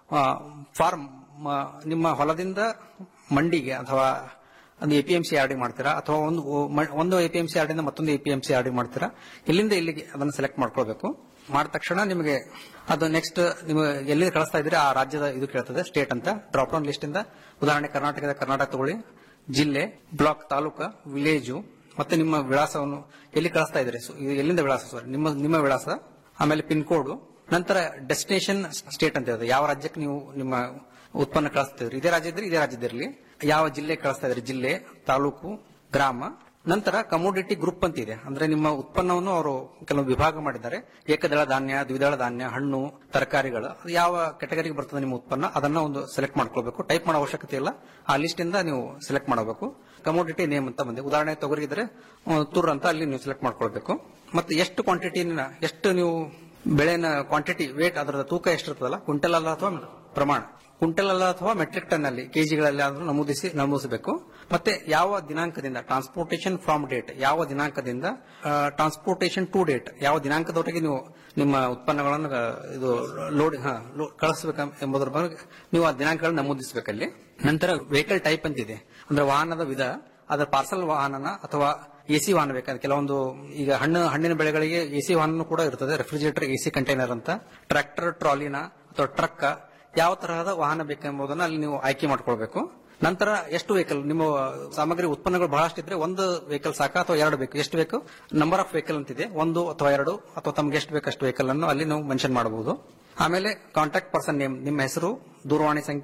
ಫಾರ್ಮ್ ನಿಮ್ಮ ಹೊಲದಿಂದ ಮಂಡಿಗೆ ಅಥವಾ ಒಂದು ಎಪಿಎಂಸಿ ಆರ್ಡಿ ಮಾಡ್ತೀರಾ ಅಥವಾ ಒಂದು ಮ- ಒಂದು ಎಪಿಎಂಸಿ ಆರ್ಡಿಂದ ಮತ್ತೊಂದು ಎಪಿಎಂಸಿ ಆರ್ಡಿ ಮಾಡ್ತೀರಾ ಎಲ್ಲಿಂದ ಎಲ್ಲಿಗೆ ಅದನ್ನು ಸೆಲೆಕ್ಟ್ ಮಾಡ್ಕೊಳ್ಬೇಕು ಮಾಡಿದ ತಕ್ಷಣ ನಿಮಗೆ ಅದು ನೆಕ್ಸ್ಟ್ ನೀವು ಎಲ್ಲಿ ಕಳಿಸ್ತಾ ಇದ್ರೆ ಆ ರಾಜ್ಯದ ಇದು ಕೇಳ್ತದೆ ಸ್ಟೇಟ್ ಅಂತ ಡ್ರಾಪ್ ಡೌನ್ ಲಿಸ್ಟ್ ಇಂದ ಉದಾಹರಣೆ ಕರ್ನಾಟಕದ ಕರ್ನಾಟಕ ತಗೊಳ್ಳಿ ಜಿಲ್ಲೆ ಬ್ಲಾಕ್ ತಾಲೂಕು ವಿಲೇಜು ಮತ್ತೆ ನಿಮ್ಮ ವಿಳಾಸವನ್ನು ಎಲ್ಲಿ ಕಳಿಸ್ತಾ ಇದ್ರೆ ಎಲ್ಲಿಂದ ವಿಳಾಸ ಸಾರಿ ನಿಮ್ಮ ನಿಮ್ಮ ವಿಳಾಸ ಆಮೇಲೆ ಪಿನ್ ಕೋಡ್ ನಂತರ ಡೆಸ್ಟಿನೇಷನ್ ಸ್ಟೇಟ್ ಅಂತ ಇರುತ್ತೆ ಯಾವ ರಾಜ್ಯಕ್ಕೆ ನೀವು ನಿಮ್ಮ ಉತ್ಪನ್ನ ಕಳಿಸ್ತಾ ಇದ್ರಿ ಇದೇ ರಾಜ್ಯ ಇದ್ರೆ ಇದೇ ರಾಜ್ಯದಿರಲಿ ಯಾವ ಜಿಲ್ಲೆ ಕಳಿಸ್ತಾ ಇದ್ರಿ ಜಿಲ್ಲೆ ತಾಲೂಕು ಗ್ರಾಮ ನಂತರ ಕಮೋಡಿಟಿ ಗ್ರೂಪ್ ಅಂತ ಇದೆ ಅಂದ್ರೆ ನಿಮ್ಮ ಉತ್ಪನ್ನವನ್ನು ಅವರು ಕೆಲವು ವಿಭಾಗ ಮಾಡಿದ್ದಾರೆ ಏಕದಳ ಧಾನ್ಯ ದ್ವಿದಳ ಧಾನ್ಯ ಹಣ್ಣು ತರಕಾರಿಗಳು ಅದು ಯಾವ ಕೆಟಗರಿಗೆ ಬರ್ತದೆ ನಿಮ್ಮ ಉತ್ಪನ್ನ ಅದನ್ನ ಒಂದು ಸೆಲೆಕ್ಟ್ ಮಾಡ್ಕೊಳ್ಬೇಕು ಟೈಪ್ ಮಾಡೋ ಅವಶ್ಯಕತೆ ಇಲ್ಲ ಆ ಲಿಸ್ಟ್ ಇಂದ ನೀವು ಸೆಲೆಕ್ಟ್ ಮಾಡಬೇಕು ಕಮೋಡಿಟಿ ನೇಮ್ ಅಂತ ಬಂದೆ ಉದಾಹರಣೆ ತೊಗರಿ ಇದ್ರೆ ಆ, ತುರ್ ಅಂತ ಅಲ್ಲಿ ನೀವು ಸೆಲೆಕ್ಟ್ ಮಾಡ್ಕೊಳ್ಬೇಕು ಮತ್ತೆ ಎಷ್ಟು ಕ್ವಾಂಟಿಟಿನ ಎಷ್ಟು ನೀವು ಬೆಳೆನ ಕ್ವಾಂಟಿಟಿ ವೇಟ್ ಅದರ ತೂಕ ಎಷ್ಟಿರ್ತದಲ್ಲ ಕ್ವಿಂಟಲ್ ಅಲ್ಲ ಅಥವಾ ಪ್ರಮಾಣ ಕ್ವಿಂಟಲ್ ಅಲ್ಲ ಅಥವಾ ಮೆಟ್ರಿಕ್ ಟನ್ ಅಲ್ಲಿ ಕೆಜಿಗಳಲ್ಲಿ ಆದ್ರೂ ನಮೂದಿಸಿ ನಮೂದಿಸಬೇಕು ಮತ್ತೆ ಯಾವ ದಿನಾಂಕದಿಂದ ಟ್ರಾನ್ಸ್ಪೋರ್ಟೇಷನ್ ಫ್ರಾಮ್ ಡೇಟ್ ಯಾವ ದಿನಾಂಕದಿಂದ ಟ್ರಾನ್ಸ್ಪೋರ್ಟೇಷನ್ ಟು ಡೇಟ್ ಯಾವ ದಿನಾಂಕದವರೆಗೆ ನೀವು ನಿಮ್ಮ ಉತ್ಪನ್ನಗಳನ್ನು ಆ, ಇದು ಲೋಡ್ ಕಳಿಸಬೇಕ ಎಂಬುದರ ಬಗ್ಗೆ ನೀವು ಆ ದಿನಾಂಕಗಳನ್ನು ನಮೂದಿಸಬೇಕಲ್ಲಿ ನಂತರ ವೆಹಿಕಲ್ ಟೈಪ್ ಅಂತಿದೆ ಅಂದ್ರೆ ವಾಹನದ ವಿಧ ಅದರ ಪಾರ್ಸಲ್ ವಾಹನನ ಅಥವಾ ಎಸಿ ವಾಹನ ಬೇಕಾದ್ರೆ ಕೆಲವೊಂದು ಈಗ ಹಣ್ಣು ಹಣ್ಣಿನ ಬೆಳೆಗಳಿಗೆ ಎಸಿ ವಾಹನ ಕೂಡ ಇರ್ತದೆ ರೆಫ್ರಿಜರೇಟರ್ ಎಸಿ ಕಂಟೈನರ್ ಅಂತ ಟ್ರ್ಯಾಕ್ಟರ್ ಟ್ರಾಲಿನ ಅಥವಾ ಟ್ರಕ್ ಯಾವ ತರಹದ ವಾಹನ ಬೇಕೆಂಬುದನ್ನ ಅಲ್ಲಿ ನೀವು ಆಯ್ಕೆ ಮಾಡ್ಕೊಳ್ಬೇಕು ನಂತರ ಎಷ್ಟು ವೆಹಿಕಲ್ ನಿಮ್ಮ ಸಾಮಗ್ರಿ ಉತ್ಪನ್ನಗಳು ಬಹಳಷ್ಟು ಇದ್ರೆ ಒಂದು ವೆಹಿಕಲ್ ಸಾಕ ಅಥವಾ ಎರಡು ಬೇಕು ಎಷ್ಟು ಬೇಕು ನಂಬರ್ ಆಫ್ ವೆಹಿಕಲ್ ಅಂತಿದೆ ಒಂದು ಅಥವಾ ಎರಡು ಅಥವಾ ತಮ್ಗೆ ಎಷ್ಟು ಬೇಕು ಅಷ್ಟು ವೆಹಿಕಲ್ ಅನ್ನು ಅಲ್ಲಿ ನಾವು ಮೆನ್ಷನ್ ಮಾಡಬಹುದು ಆಮೇಲೆ ಕಾಂಟ್ಯಾಕ್ಟ್ ಪರ್ಸನ್ ನೇಮ್ ನಿಮ್ಮ ಹೆಸರು ದೂರವಾಣಿ ಸಂಖ್ಯೆ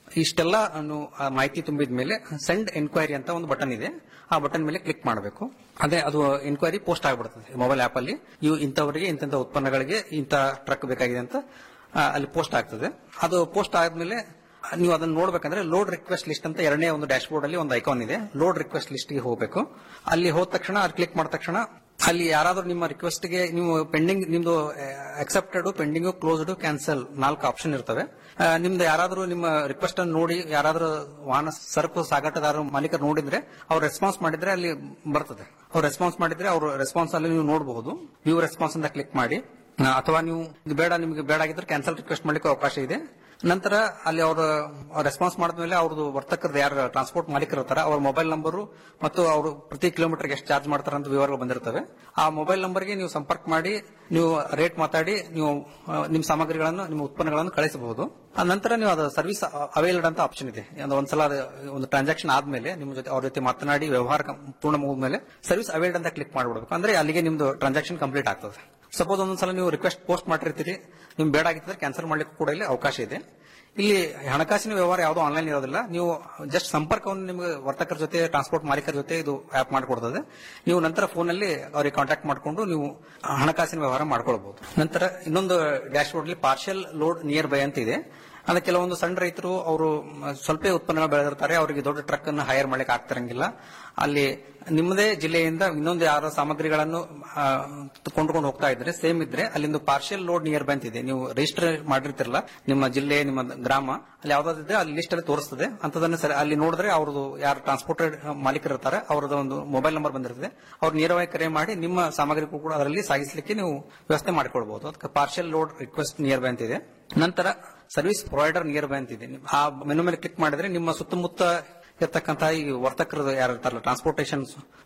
ಇಷ್ಟೆಲ್ಲ ನೀವು ಆ ಮಾಹಿತಿ ತುಂಬಿದ ಮೇಲೆ ಸೆಂಡ್ ಎನ್ಕ್ವೈರಿ ಅಂತ ಒಂದು ಬಟನ್ ಇದೆ ಆ ಬಟನ್ ಮೇಲೆ ಕ್ಲಿಕ್ ಮಾಡಬೇಕು ಅದೇ ಅದು ಎನ್ಕ್ವೈರಿ ಪೋಸ್ಟ್ ಆಗಿಬಿಡ್ತದೆ ಮೊಬೈಲ್ ಆಪ್ ಅಲ್ಲಿ ಇವು ಇಂಥವರಿಗೆ ಇಂಥ ಉತ್ಪನ್ನಗಳಿಗೆ ಇಂಥ ಟ್ರಕ್ ಬೇಕಾಗಿದೆ ಅಂತ ಆ, ಅಲ್ಲಿ ಪೋಸ್ಟ್ ಆಗ್ತದೆ ಅದು ಪೋಸ್ಟ್ ಆದ್ಮೇಲೆ ನೀವು ಅದನ್ನ ನೋಡ್ಬೇಕಂದ್ರೆ ಲೋಡ್ ರಿಕ್ವೆಸ್ಟ್ ಲಿಸ್ಟ್ ಅಂತ ಎರಡನೇ ಒಂದು ಡ್ಯಾಶ್ ಬೋರ್ಡ್ ಅಲ್ಲಿ ಒಂದು ಐಕಾನ್ ಇದೆ ಲೋಡ್ ರಿಕ್ವೆಸ್ಟ್ ಲಿಸ್ಟ್ ಗೆ ಹೋಗಬೇಕು ಅಲ್ಲಿ ಹೋದ ತಕ್ಷಣ ಅಲ್ಲಿ ಕ್ಲಿಕ್ ಮಾಡಿದ ತಕ್ಷಣ ಅಲ್ಲಿ ಯಾರಾದ್ರೂ ನಿಮ್ಮ ರಿಕ್ವೆಸ್ಟ್ ಗೆ ನೀವು ಪೆಂಡಿಂಗ್ ನಿಮ್ದು ಅಕ್ಸೆಪ್ಟೆಡ್ ಪೆಂಡಿಂಗ್ ಕ್ಲೋಸ್ಡ್ ಕ್ಯಾನ್ಸಲ್ ನಾಲ್ಕು ಆಪ್ಷನ್ ಇರ್ತವೆ ಆ, ನಿಮ್ದು ಯಾರಾದ್ರೂ ನಿಮ್ಮ ರಿಕ್ವೆಸ್ಟ್ ಅನ್ನು ನೋಡಿ ಯಾರಾದ್ರೂ ವಾಹನ ಸರಕು ಸಾಗಾಟಗಾರರು ಮಾಲೀಕರು ನೋಡಿದ್ರೆ ಅವ್ರು ರೆಸ್ಪಾನ್ಸ್ ಮಾಡಿದ್ರೆ ಅಲ್ಲಿ ಬರ್ತದೆ ಅವ್ರು ರೆಸ್ಪಾನ್ಸ್ ಮಾಡಿದ್ರೆ ಅವ್ರ ರೆಸ್ಪಾನ್ಸ್ ಅಲ್ಲಿ ನೀವು ನೋಡಬಹುದು ವ್ಯೂ ರೆಸ್ಪಾನ್ಸ್ ಅಂತ ಕ್ಲಿಕ್ ಮಾಡಿ ಆ, ಅಥವಾ ನೀವು ಇದು ಬೇಡ ನಿಮಗೆ ಬೇಡ ಆಗಿದ್ರೆ ಕ್ಯಾನ್ಸಲ್ ರಿಕ್ವೆಸ್ಟ್ ಮಾಡ್ಲಿಕ್ಕೆ ಅವಕಾಶ ಇದೆ ನಂತರ ಅಲ್ಲಿ ಅವರು ರೆಸ್ಪಾನ್ಸ್ ಮಾಡಿದ್ಮೇಲೆ ಅವ್ರದ್ದು ವರ್ತಕರದ್ದು ಯಾರು ಟ್ರಾನ್ಸ್ಪೋರ್ಟ್ ಮಾಲೀಕರು ಇರ್ತಾರೆ ಅವ್ರ ಮೊಬೈಲ್ ನಂಬರು ಮತ್ತು ಅವರು ಪ್ರತಿ ಕಿಲೋಮೀಟರ್ಗೆ ಎಷ್ಟು ಚಾರ್ಜ್ ಮಾಡ್ತಾರೆ ಅಂತ ವಿವರಗಳು ಬಂದಿರ್ತವೆ ಆ ಮೊಬೈಲ್ ನಂಬರ್ಗೆ ನೀವು ಸಂಪರ್ಕ ಮಾಡಿ ನೀವು ರೇಟ್ ಮಾತಾಡಿ ನೀವು ಆ, ನಿಮ್ಮ ಸಾಮಗ್ರಿಗಳನ್ನು ನಿಮ್ಮ ಉತ್ಪನ್ನಗಳನ್ನು ಕಳಿಸಬಹುದು ಆ ನಂತರ ನೀವು ಅದು ಸರ್ವಿಸ್ ಅವೈಲ್ಡ್ ಅಂತ ಆಪ್ಷನ್ ಇದೆ ಒಂದು ಒಂದ್ಸಲ ಅದು ಒಂದು ಟ್ರಾನ್ಸಾಕ್ಷನ್ ಆದ್ಮೇಲೆ ನಿಮ್ಮ ಜೊತೆ ಅವ್ರ ಜೊತೆ ಮಾತನಾಡಿ ವ್ಯವಹಾರ ಕಂ- ಪೂರ್ಣ ಮುಗಿದ್ಮೇಲೆ ಸರ್ವಿಸ್ ಅವೈಲ್ಡ್ ಅಂತ ಕ್ಲಿಕ್ ಮಾಡ್ಬಿಡ್ಬೇಕು ಅಂದ್ರೆ ಅಲ್ಲಿಗೆ ನಿಮ್ದು ಟ್ರಾನ್ಸಾಕ್ಷನ್ ಕಂಪ್ಲೀಟ್ ಆಗ್ತದೆ ಸಪೋಸ್ ಒಂದೊಂದ್ಸಲ ನೀವು ರಿಕ್ವೆಸ್ಟ್ ಪೋಸ್ಟ್ ಮಾಡಿರ್ತೀರಿ ನಿಮ್ಗೆ ಬೇಡ ಆಗಿದ್ರೆ ಕ್ಯಾನ್ಸಲ್ ಮಾಡ್ಲಿಕ್ಕೆ ಕೂಡ ಇಲ್ಲಿ ಅವಕಾಶ ಇದೆ ಇಲ್ಲಿ ಹಣಕಾಸಿನ ವ್ಯವಹಾರ ಯಾವುದೋ ಆನ್ಲೈನ್ ಇರೋದಿಲ್ಲ ನೀವು ಜಸ್ಟ್ ಸಂಪರ್ಕವನ್ನು ನಿಮಗೆ ವರ್ತಕರ ಜೊತೆ ಟ್ರಾನ್ಸ್ಪೋರ್ಟ್ ಮಾಲೀಕರ ಜೊತೆ ಇದು ಆಪ್ ಮಾಡಿಕೊಡ್ತದೆ ನೀವು ನಂತರ ಫೋನಲ್ಲಿ ಅವರಿಗೆ ಕಾಂಟ್ಯಾಕ್ಟ್ ಮಾಡಿಕೊಂಡು ನೀವು ಹಣಕಾಸಿನ ವ್ಯವಹಾರ ಮಾಡ್ಕೊಳ್ಬಹುದು ನಂತರ ಇನ್ನೊಂದು ಡ್ಯಾಶ್ ಬೋರ್ಡ್ ಅಲ್ಲಿ ಪಾರ್ಷಿಯಲ್ ಲೋಡ್ ನಿಯರ್ ಬೈ ಅಂತ ಇದೆ ಅಂದ್ರೆ ಕೆಲವೊಂದು ಸಣ್ಣ ರೈತರು ಅವರು ಸ್ವಲ್ಪ ಉತ್ಪನ್ನಗಳು ಬೆಳೆದಿರ್ತಾರೆ ಅವರಿಗೆ ದೊಡ್ಡ ಟ್ರಕ್ ಅನ್ನು ಹೈರ್ ಮಾಡ್ಲಿಕ್ಕೆ ಆಗ್ತಿರಂಗಿಲ್ಲ ಅಲ್ಲಿ ನಿಮ್ಮದೇ ಜಿಲ್ಲೆಯಿಂದ ಇನ್ನೊಂದು ಯಾರ ಸಾಮಗ್ರಿಗಳನ್ನು ಆ, ಕೊಂಡ್ಕೊಂಡು ಹೋಗ್ತಾ ಇದ್ರೆ ಸೇಮ್ ಇದ್ರೆ ಅಲ್ಲಿಂದ ಪಾರ್ಷಿಯಲ್ ಲೋಡ್ ನಿಯರ್ ಬೈ ಅಂತ ಇದೆ ನೀವು ರಿಜಿಸ್ಟರ್ ಮಾಡಿರ್ತಿರಲ್ಲ ನಿಮ್ಮ ಜಿಲ್ಲೆ ನಿಮ್ಮ ಗ್ರಾಮ ಅಲ್ಲಿ ಯಾವ್ದಾದ್ರೆ ಅಲ್ಲಿ ಲಿಸ್ಟ್ ಅಲ್ಲಿ ತೋರಿಸ್ತದೆ ಅಂತದನ್ನ ಸರಿ ಅಲ್ಲಿ ನೋಡಿದ್ರೆ ಅವ್ರದ್ದು ಯಾರು ಟ್ರಾನ್ಸ್ಪೋರ್ಟೆಡ್ ಮಾಲೀಕರು ಇರ್ತಾರೆ ಅವ್ರದ್ದು ಒಂದು ಮೊಬೈಲ್ ನಂಬರ್ ಬಂದಿರ್ತದೆ ಅವ್ರು ನೇರವಾಗಿ ಕರೆ ಮಾಡಿ ನಿಮ್ಮ ಸಾಮಗ್ರಿಗೂ ಕೂಡ ಅದರಲ್ಲಿ ಸಾಗಿಸಲಿಕ್ಕೆ ನೀವು ವ್ಯವಸ್ಥೆ ಮಾಡಿಕೊಳ್ಬಹುದು ಅದಕ್ಕೆ partial load request nearby ಅಂತ ಇದೆ ನಂತರ ಸರ್ವಿಸ್ ಪ್ರೊವೈಡರ್ ನಿಯರ್ ಬೈ ಅಂತಿದೆ ಆ ಮೆನು ಮೇಲೆ ಕ್ಲಿಕ್ ಮಾಡಿದ್ರೆ ನಿಮ್ಮ ಸುತ್ತಮುತ್ತ ಇರ್ತಕ್ಕಂತಹ ಈ ವರ್ತಕರು ಯಾರು ಇರ್ತಾರಲ್ಲ ಟ್ರಾನ್ಸ್ಪೋರ್ಟೇಷನ್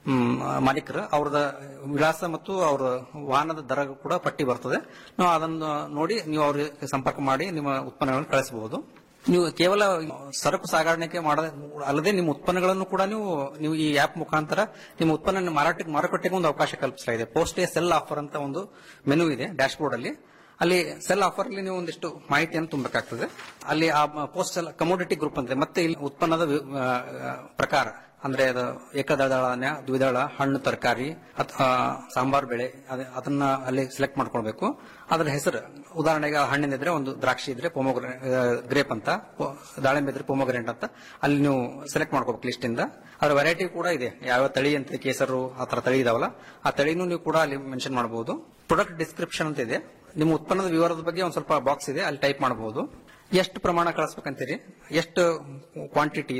ಮಾಲೀಕರು ಅವ್ರದ ವಿಳಾಸ ಮತ್ತು ಅವರ ವಾಹನದ ದರ ಕೂಡ ಪಟ್ಟಿ ಬರ್ತದೆ ನಾವು ಅದನ್ನು ನೋಡಿ ನೀವು ಅವ್ರಿಗೆ ಸಂಪರ್ಕ ಮಾಡಿ ನಿಮ್ಮ ಉತ್ಪನ್ನಗಳನ್ನು ಕಳಿಸಬಹುದು ನೀವು ಕೇವಲ ಸರಕು ಸಾಗಾಣಿಕೆ ಮಾಡ ಅಲ್ಲದೆ ನಿಮ್ಮ ಉತ್ಪನ್ನಗಳನ್ನು ಕೂಡ ನೀವು ನೀವು ಈ ಆಪ್ ಮುಖಾಂತರ ನಿಮ್ಮ ಉತ್ಪನ್ನ ಮಾರಾಟ ಮಾರುಕಟ್ಟೆಗೆ ಒಂದು ಅವಕಾಶ ಕಲ್ಪಿಸಲಾಗಿದೆ ಪೋಸ್ಟ್ ಎ ಸೆಲ್ ಆಫರ್ ಅಂತ ಒಂದು ಮೆನು ಇದೆ ಡ್ಯಾಶ್ ಬೋರ್ಡ್ ಅಲ್ಲಿ ಅಲ್ಲಿ ಸೆಲ್ ಆಫರ್ ಅಲ್ಲಿ ನೀವು ಒಂದಿಷ್ಟು ಮಾಹಿತಿಯನ್ನು ತುಂಬಬೇಕಾಗ್ತದೆ ಅಲ್ಲಿ ಆ ಪೋಸ್ಟ್ ಕಮೋಡಿಟಿ ಗ್ರೂಪ್ ಅಂತ ಮತ್ತೆ ಇಲ್ಲಿ ಉತ್ಪನ್ನದ ವಿ- ಆ, ಪ್ರಕಾರ ಅಂದ್ರೆ ಅದು ಏಕದಳ ಧಾನ್ಯ ದ್ವಿದಳ ಹಣ್ಣು ತರಕಾರಿ ಅಥವಾ ಸಾಂಬಾರ್ ಬೆಳೆ ಅದ- ಅದನ್ನ ಅಲ್ಲಿ ಸೆಲೆಕ್ಟ್ ಮಾಡ್ಕೊಳ್ಬೇಕು ಅದರ ಹೆಸರು ಉದಾಹರಣೆಗೆ ಆ ಹಣ್ಣಿನಿದ್ರೆ ಒಂದು ದ್ರಾಕ್ಷಿ ಇದ್ರೆ ಪೊಮೋಗ್ರೆ ಗ್ರೇಪ್ ಅಂತ ಪೊ- ದಾಳಿಂಬೆ ಇದ್ರೆ ಪೊಮೋಗ್ರೆಂಟ್ ಅಂತ ಅಲ್ಲಿ ನೀವು ಸೆಲೆಕ್ಟ್ ಮಾಡ್ಕೋಬೇಕು ಲಿಸ್ಟ್ ಇಂದ ಅದರ ವೆರೈಟಿ ಕೂಡ ಇದೆ ಯಾವ ತಳಿ ಅಂತ ಕೇಸರು ಆ ತರ ತಳಿ ಇದಾವಲ್ಲ ಆ ತಳಿನೂ ನೀವು ಕೂಡ ಅಲ್ಲಿ ಮೆನ್ಷನ್ ಮಾಡಬಹುದು ಪ್ರೊಡಕ್ಟ್ ಡಿಸ್ಕ್ರಿಪ್ಷನ್ ಅಂತ ಇದೆ ನಿಮ್ಮ ಉತ್ಪನ್ನದ ವಿವರದ ಬಗ್ಗೆ ಒಂದು ಸ್ವಲ್ಪ ಬಾಕ್ಸ್ ಇದೆ ಅಲ್ಲಿ ಟೈಪ್ ಮಾಡಬಹುದು ಎಷ್ಟು ಪ್ರಮಾಣ ಕಳಿಸ್ಬೇಕಂತೀರಿ ಎಷ್ಟು ಕ್ವಾಂಟಿಟಿ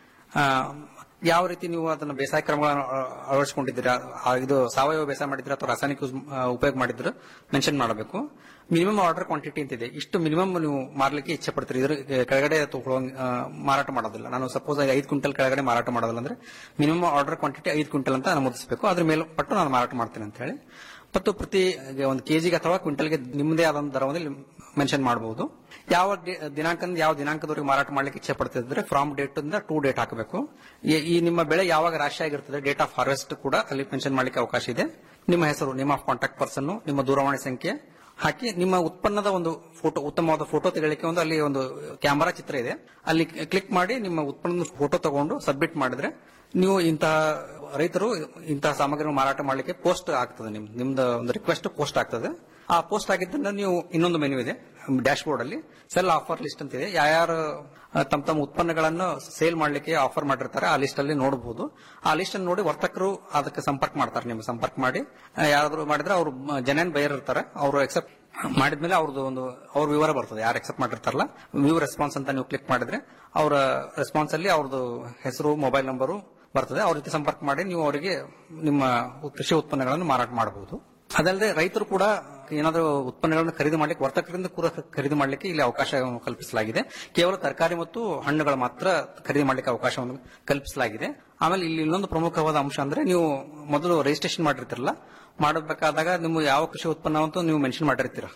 ಯಾವ ರೀತಿ ನೀವು ಅದನ್ನ ಬೇಸಾಯ ಕ್ರಮಗಳನ್ನು ಅಳ- ಅಳವಡಿಸಿಕೊಂಡಿದ್ದೀರಾ ಆ, ಇದು ಸಾವಯವ ಬೇಸಾಯ ಮಾಡಿದ್ರೆ ಅಥವಾ ರಾಸಾಯನಿಕ ಯೂಸ್- ಆ, ಉಪಯೋಗ ಮಾಡಿದ್ರೆ ಮೆನ್ಷನ್ ಮಾಡಬೇಕು ಮಿನಿಮಮ್ ಆರ್ಡರ್ ಕ್ವಾಂಟಿಟಿ ಅಂತಿದೆ ಇಷ್ಟು ಮಿನಿಮಮ್ ನೀವು ಮಾರ್ಲಿಕ್ಕೆ ಇಚ್ಛೆ ಪಡ್ತೀರಿ ಇದ್ರ ಕೆಳಗಡೆ ತಗೊಳ್ಳೋ ಆ, ಮಾರಾಟ ಮಾಡೋದಿಲ್ಲ ನಾನು ಸಪೋಸ್ ಐದು ಕ್ವಿಂಟಲ್ ಕೆಳಗಡೆ ಮಾರಾಟ ಮಾಡೋದಿಲ್ಲ ಅಂದ್ರೆ ಮಿನಿಮಮ್ ಆರ್ಡರ್ ಕ್ವಾಂಟಿಟಿ ಐದು ಕ್ವಿಂಟಲ್ ಅಂತ ನಮೂದಿಸಬೇಕು ಅದ್ರ ಮೇಲೆ ಪಟ್ಟು ನಾನು ಮಾರಾಟ ಮಾಡ್ತೀನಿ ಅಂತ ಹೇಳಿ ಮತ್ತು ಪ್ರತಿ ಒಂದು ಕೆಜಿಗೆ ಅಥವಾ ಕ್ವಿಂಟಲ್ಗೆ ನಿಮ್ಮದೇ ಆದ ಒಂದು ದರವನ್ನು ಮೆನ್ಷನ್ ಮಾಡಬಹುದು ಯಾವ ಡಿ- ದಿನಾಂಕದಿಂದ ಯಾವ ದಿನಾಂಕದವರೆಗೆ ಮಾರಾಟ ಮಾಡ್ಲಿಕ್ಕೆ ಇಚ್ಛೆ ಪಡ್ತಿದ್ರೆ ಫ್ರಾಮ್ ಡೇಟ್ ಇಂದ ಟೂ ಡೇಟ್ ಹಾಕಬೇಕು ಈ- ಈ ನಿಮ್ಮ ಬೆಳೆ ಯಾವಾಗ ರಾಶಿ ಆಗಿರ್ತದೆ ಡೇಟ್ ಆಫ್ ಹಾರ್ವೆಸ್ಟ್ ಕೂಡ ಅಲ್ಲಿ ಮೆನ್ಷನ್ ಮಾಡ್ಲಿಕ್ಕೆ ಅವಕಾಶ ಇದೆ ನಿಮ್ಮ ಹೆಸರು ನಿಮ್ಮ ಕಾಂಟ್ಯಾಕ್ಟ್ ಪರ್ಸನ್ ನಿಮ್ಮ ದೂರವಾಣಿ ಸಂಖ್ಯೆ ಹಾಕಿ ನಿಮ್ಮ ಉತ್ಪನ್ನದ ಒಂದು ಫೋಟೋ ಉತ್ತಮವಾದ ಫೋಟೋ ತೆಗೆಯಲಿಕ್ಕೆ ಒಂದು ಅಲ್ಲಿ ಒಂದು ಕ್ಯಾಮರಾ ಚಿತ್ರ ಇದೆ ಅಲ್ಲಿ ಕ್ಲಿಕ್ ಮಾಡಿ ನಿಮ್ಮ ಉತ್ಪನ್ನದ ಫೋಟೋ ತಗೊಂಡು ಸಬ್ಮಿಟ್ ಮಾಡಿದ್ರೆ ನೀವು ಇಂತಹ ರೈತರು ಇಂತಹ ಸಾಮಗ್ರಿಗಳನ್ನು ಮಾರಾಟ ಮಾಡಲಿಕ್ಕೆ ಪೋಸ್ಟ್ ಆಗ್ತದೆ ನಿಮ್ ನಿಮ್ದು ಒಂದು ರಿಕ್ವೆಸ್ಟ್ ಪೋಸ್ಟ್ ಆಗ್ತದೆ ಆ ಪೋಸ್ಟ್ ಆಗಿದ್ದರಿಂದ ನೀವು ಇನ್ನೊಂದು ಮೆನು ಇದೆ ಡ್ಯಾಶ್ ಬೋರ್ಡ್ ಅಲ್ಲಿ ಸೆಲ್ ಆಫರ್ ಲಿಸ್ಟ್ ಅಂತ ಇದೆ ಯಾರ್ಯಾರು ಆ, ತಮ್ಮ ತಮ್ಮ ಉತ್ಪನ್ನಗಳನ್ನು ಸೇಲ್ ಮಾಡ್ಲಿಕ್ಕೆ ಆಫರ್ ಮಾಡಿರ್ತಾರೆ ಆ ಲಿಸ್ಟ್ ಅಲ್ಲಿ ನೋಡಬಹುದು ಆ ಲಿಸ್ಟ್ ಅನ್ನು ನೋಡಿ ವರ್ತಕರು ಅದಕ್ಕೆ ಸಂಪರ್ಕ ಮಾಡ್ತಾರೆ ನಿಮ್ಗೆ ಸಂಪರ್ಕ ಮಾಡಿ ಆ, ಯಾರಾದ್ರೂ ಮಾಡಿದ್ರೆ ಅವರು ಜನನ್ ಬೈಯರ್ ಇರ್ತಾರೆ ಅವರು ಎಕ್ಸೆಪ್ಟ್ ಮಾಡಿದ್ಮೇಲೆ ಅವ್ರದ್ದು ಒಂದು ಅವ್ರ ವಿವರ ಬರ್ತದೆ ಯಾರು ಎಕ್ಸೆಪ್ಟ್ ಮಾಡಿರ್ತಾರಲ್ಲ ವ್ಯೂ ರೆಸ್ಪಾನ್ಸ್ ಅಂತ ನೀವು ಕ್ಲಿಕ್ ಮಾಡಿದ್ರೆ ಅವರ ರೆಸ್ಪಾನ್ಸ್ ಅಲ್ಲಿ ಅವ್ರದ್ದು ಹೆಸರು ಮೊಬೈಲ್ ನಂಬರು ಬರ್ತದೆ ಅವ್ರ ಜೊತೆ ಸಂಪರ್ಕ ಮಾಡಿ ನೀವು ಅವರಿಗೆ ನಿಮ್ಮ ಕೃಷಿ ಉತ್ಪನ್ನಗಳನ್ನು ಮಾರಾಟ ಮಾಡಬಹುದು ಅದಲ್ಲದೆ ರೈತರು ಕೂಡ ಏನಾದರೂ ಉತ್ಪನ್ನಗಳನ್ನು ಖರೀದಿ ಮಾಡ್ಲಿಕ್ಕೆ ವರ್ತಕರಿಂದ ಕೂಡ ಖರೀದಿ ಮಾಡ್ಲಿಕ್ಕೆ ಇಲ್ಲಿ ಅವಕಾಶ ಕಲ್ಪಿಸಲಾಗಿದೆ ಕೇವಲ ತರಕಾರಿ ಮತ್ತು ಹಣ್ಣುಗಳು ಮಾತ್ರ ಖರೀದಿ ಮಾಡ್ಲಿಕ್ಕೆ ಅವಕಾಶವನ್ನು ಕಲ್ಪಿಸಲಾಗಿದೆ ಆಮೇಲೆ ಇಲ್ಲಿ ಇನ್ನೊಂದು ಪ್ರಮುಖವಾದ ಅಂಶ ಅಂದ್ರೆ ನೀವು ಮೊದಲು ರಿಜಿಸ್ಟ್ರೇಷನ್ ಮಾಡಿರ್ತಿರಲ್ಲ ಮಾಡಬೇಕಾದಾಗ ನಿಮ್ಮ ಯಾವ ಕೃಷಿ ಉತ್ಪನ್ನ ಅಂತ ನೀವು ಮೆನ್ಷನ್ ಮಾಡಿರ್ತೀರ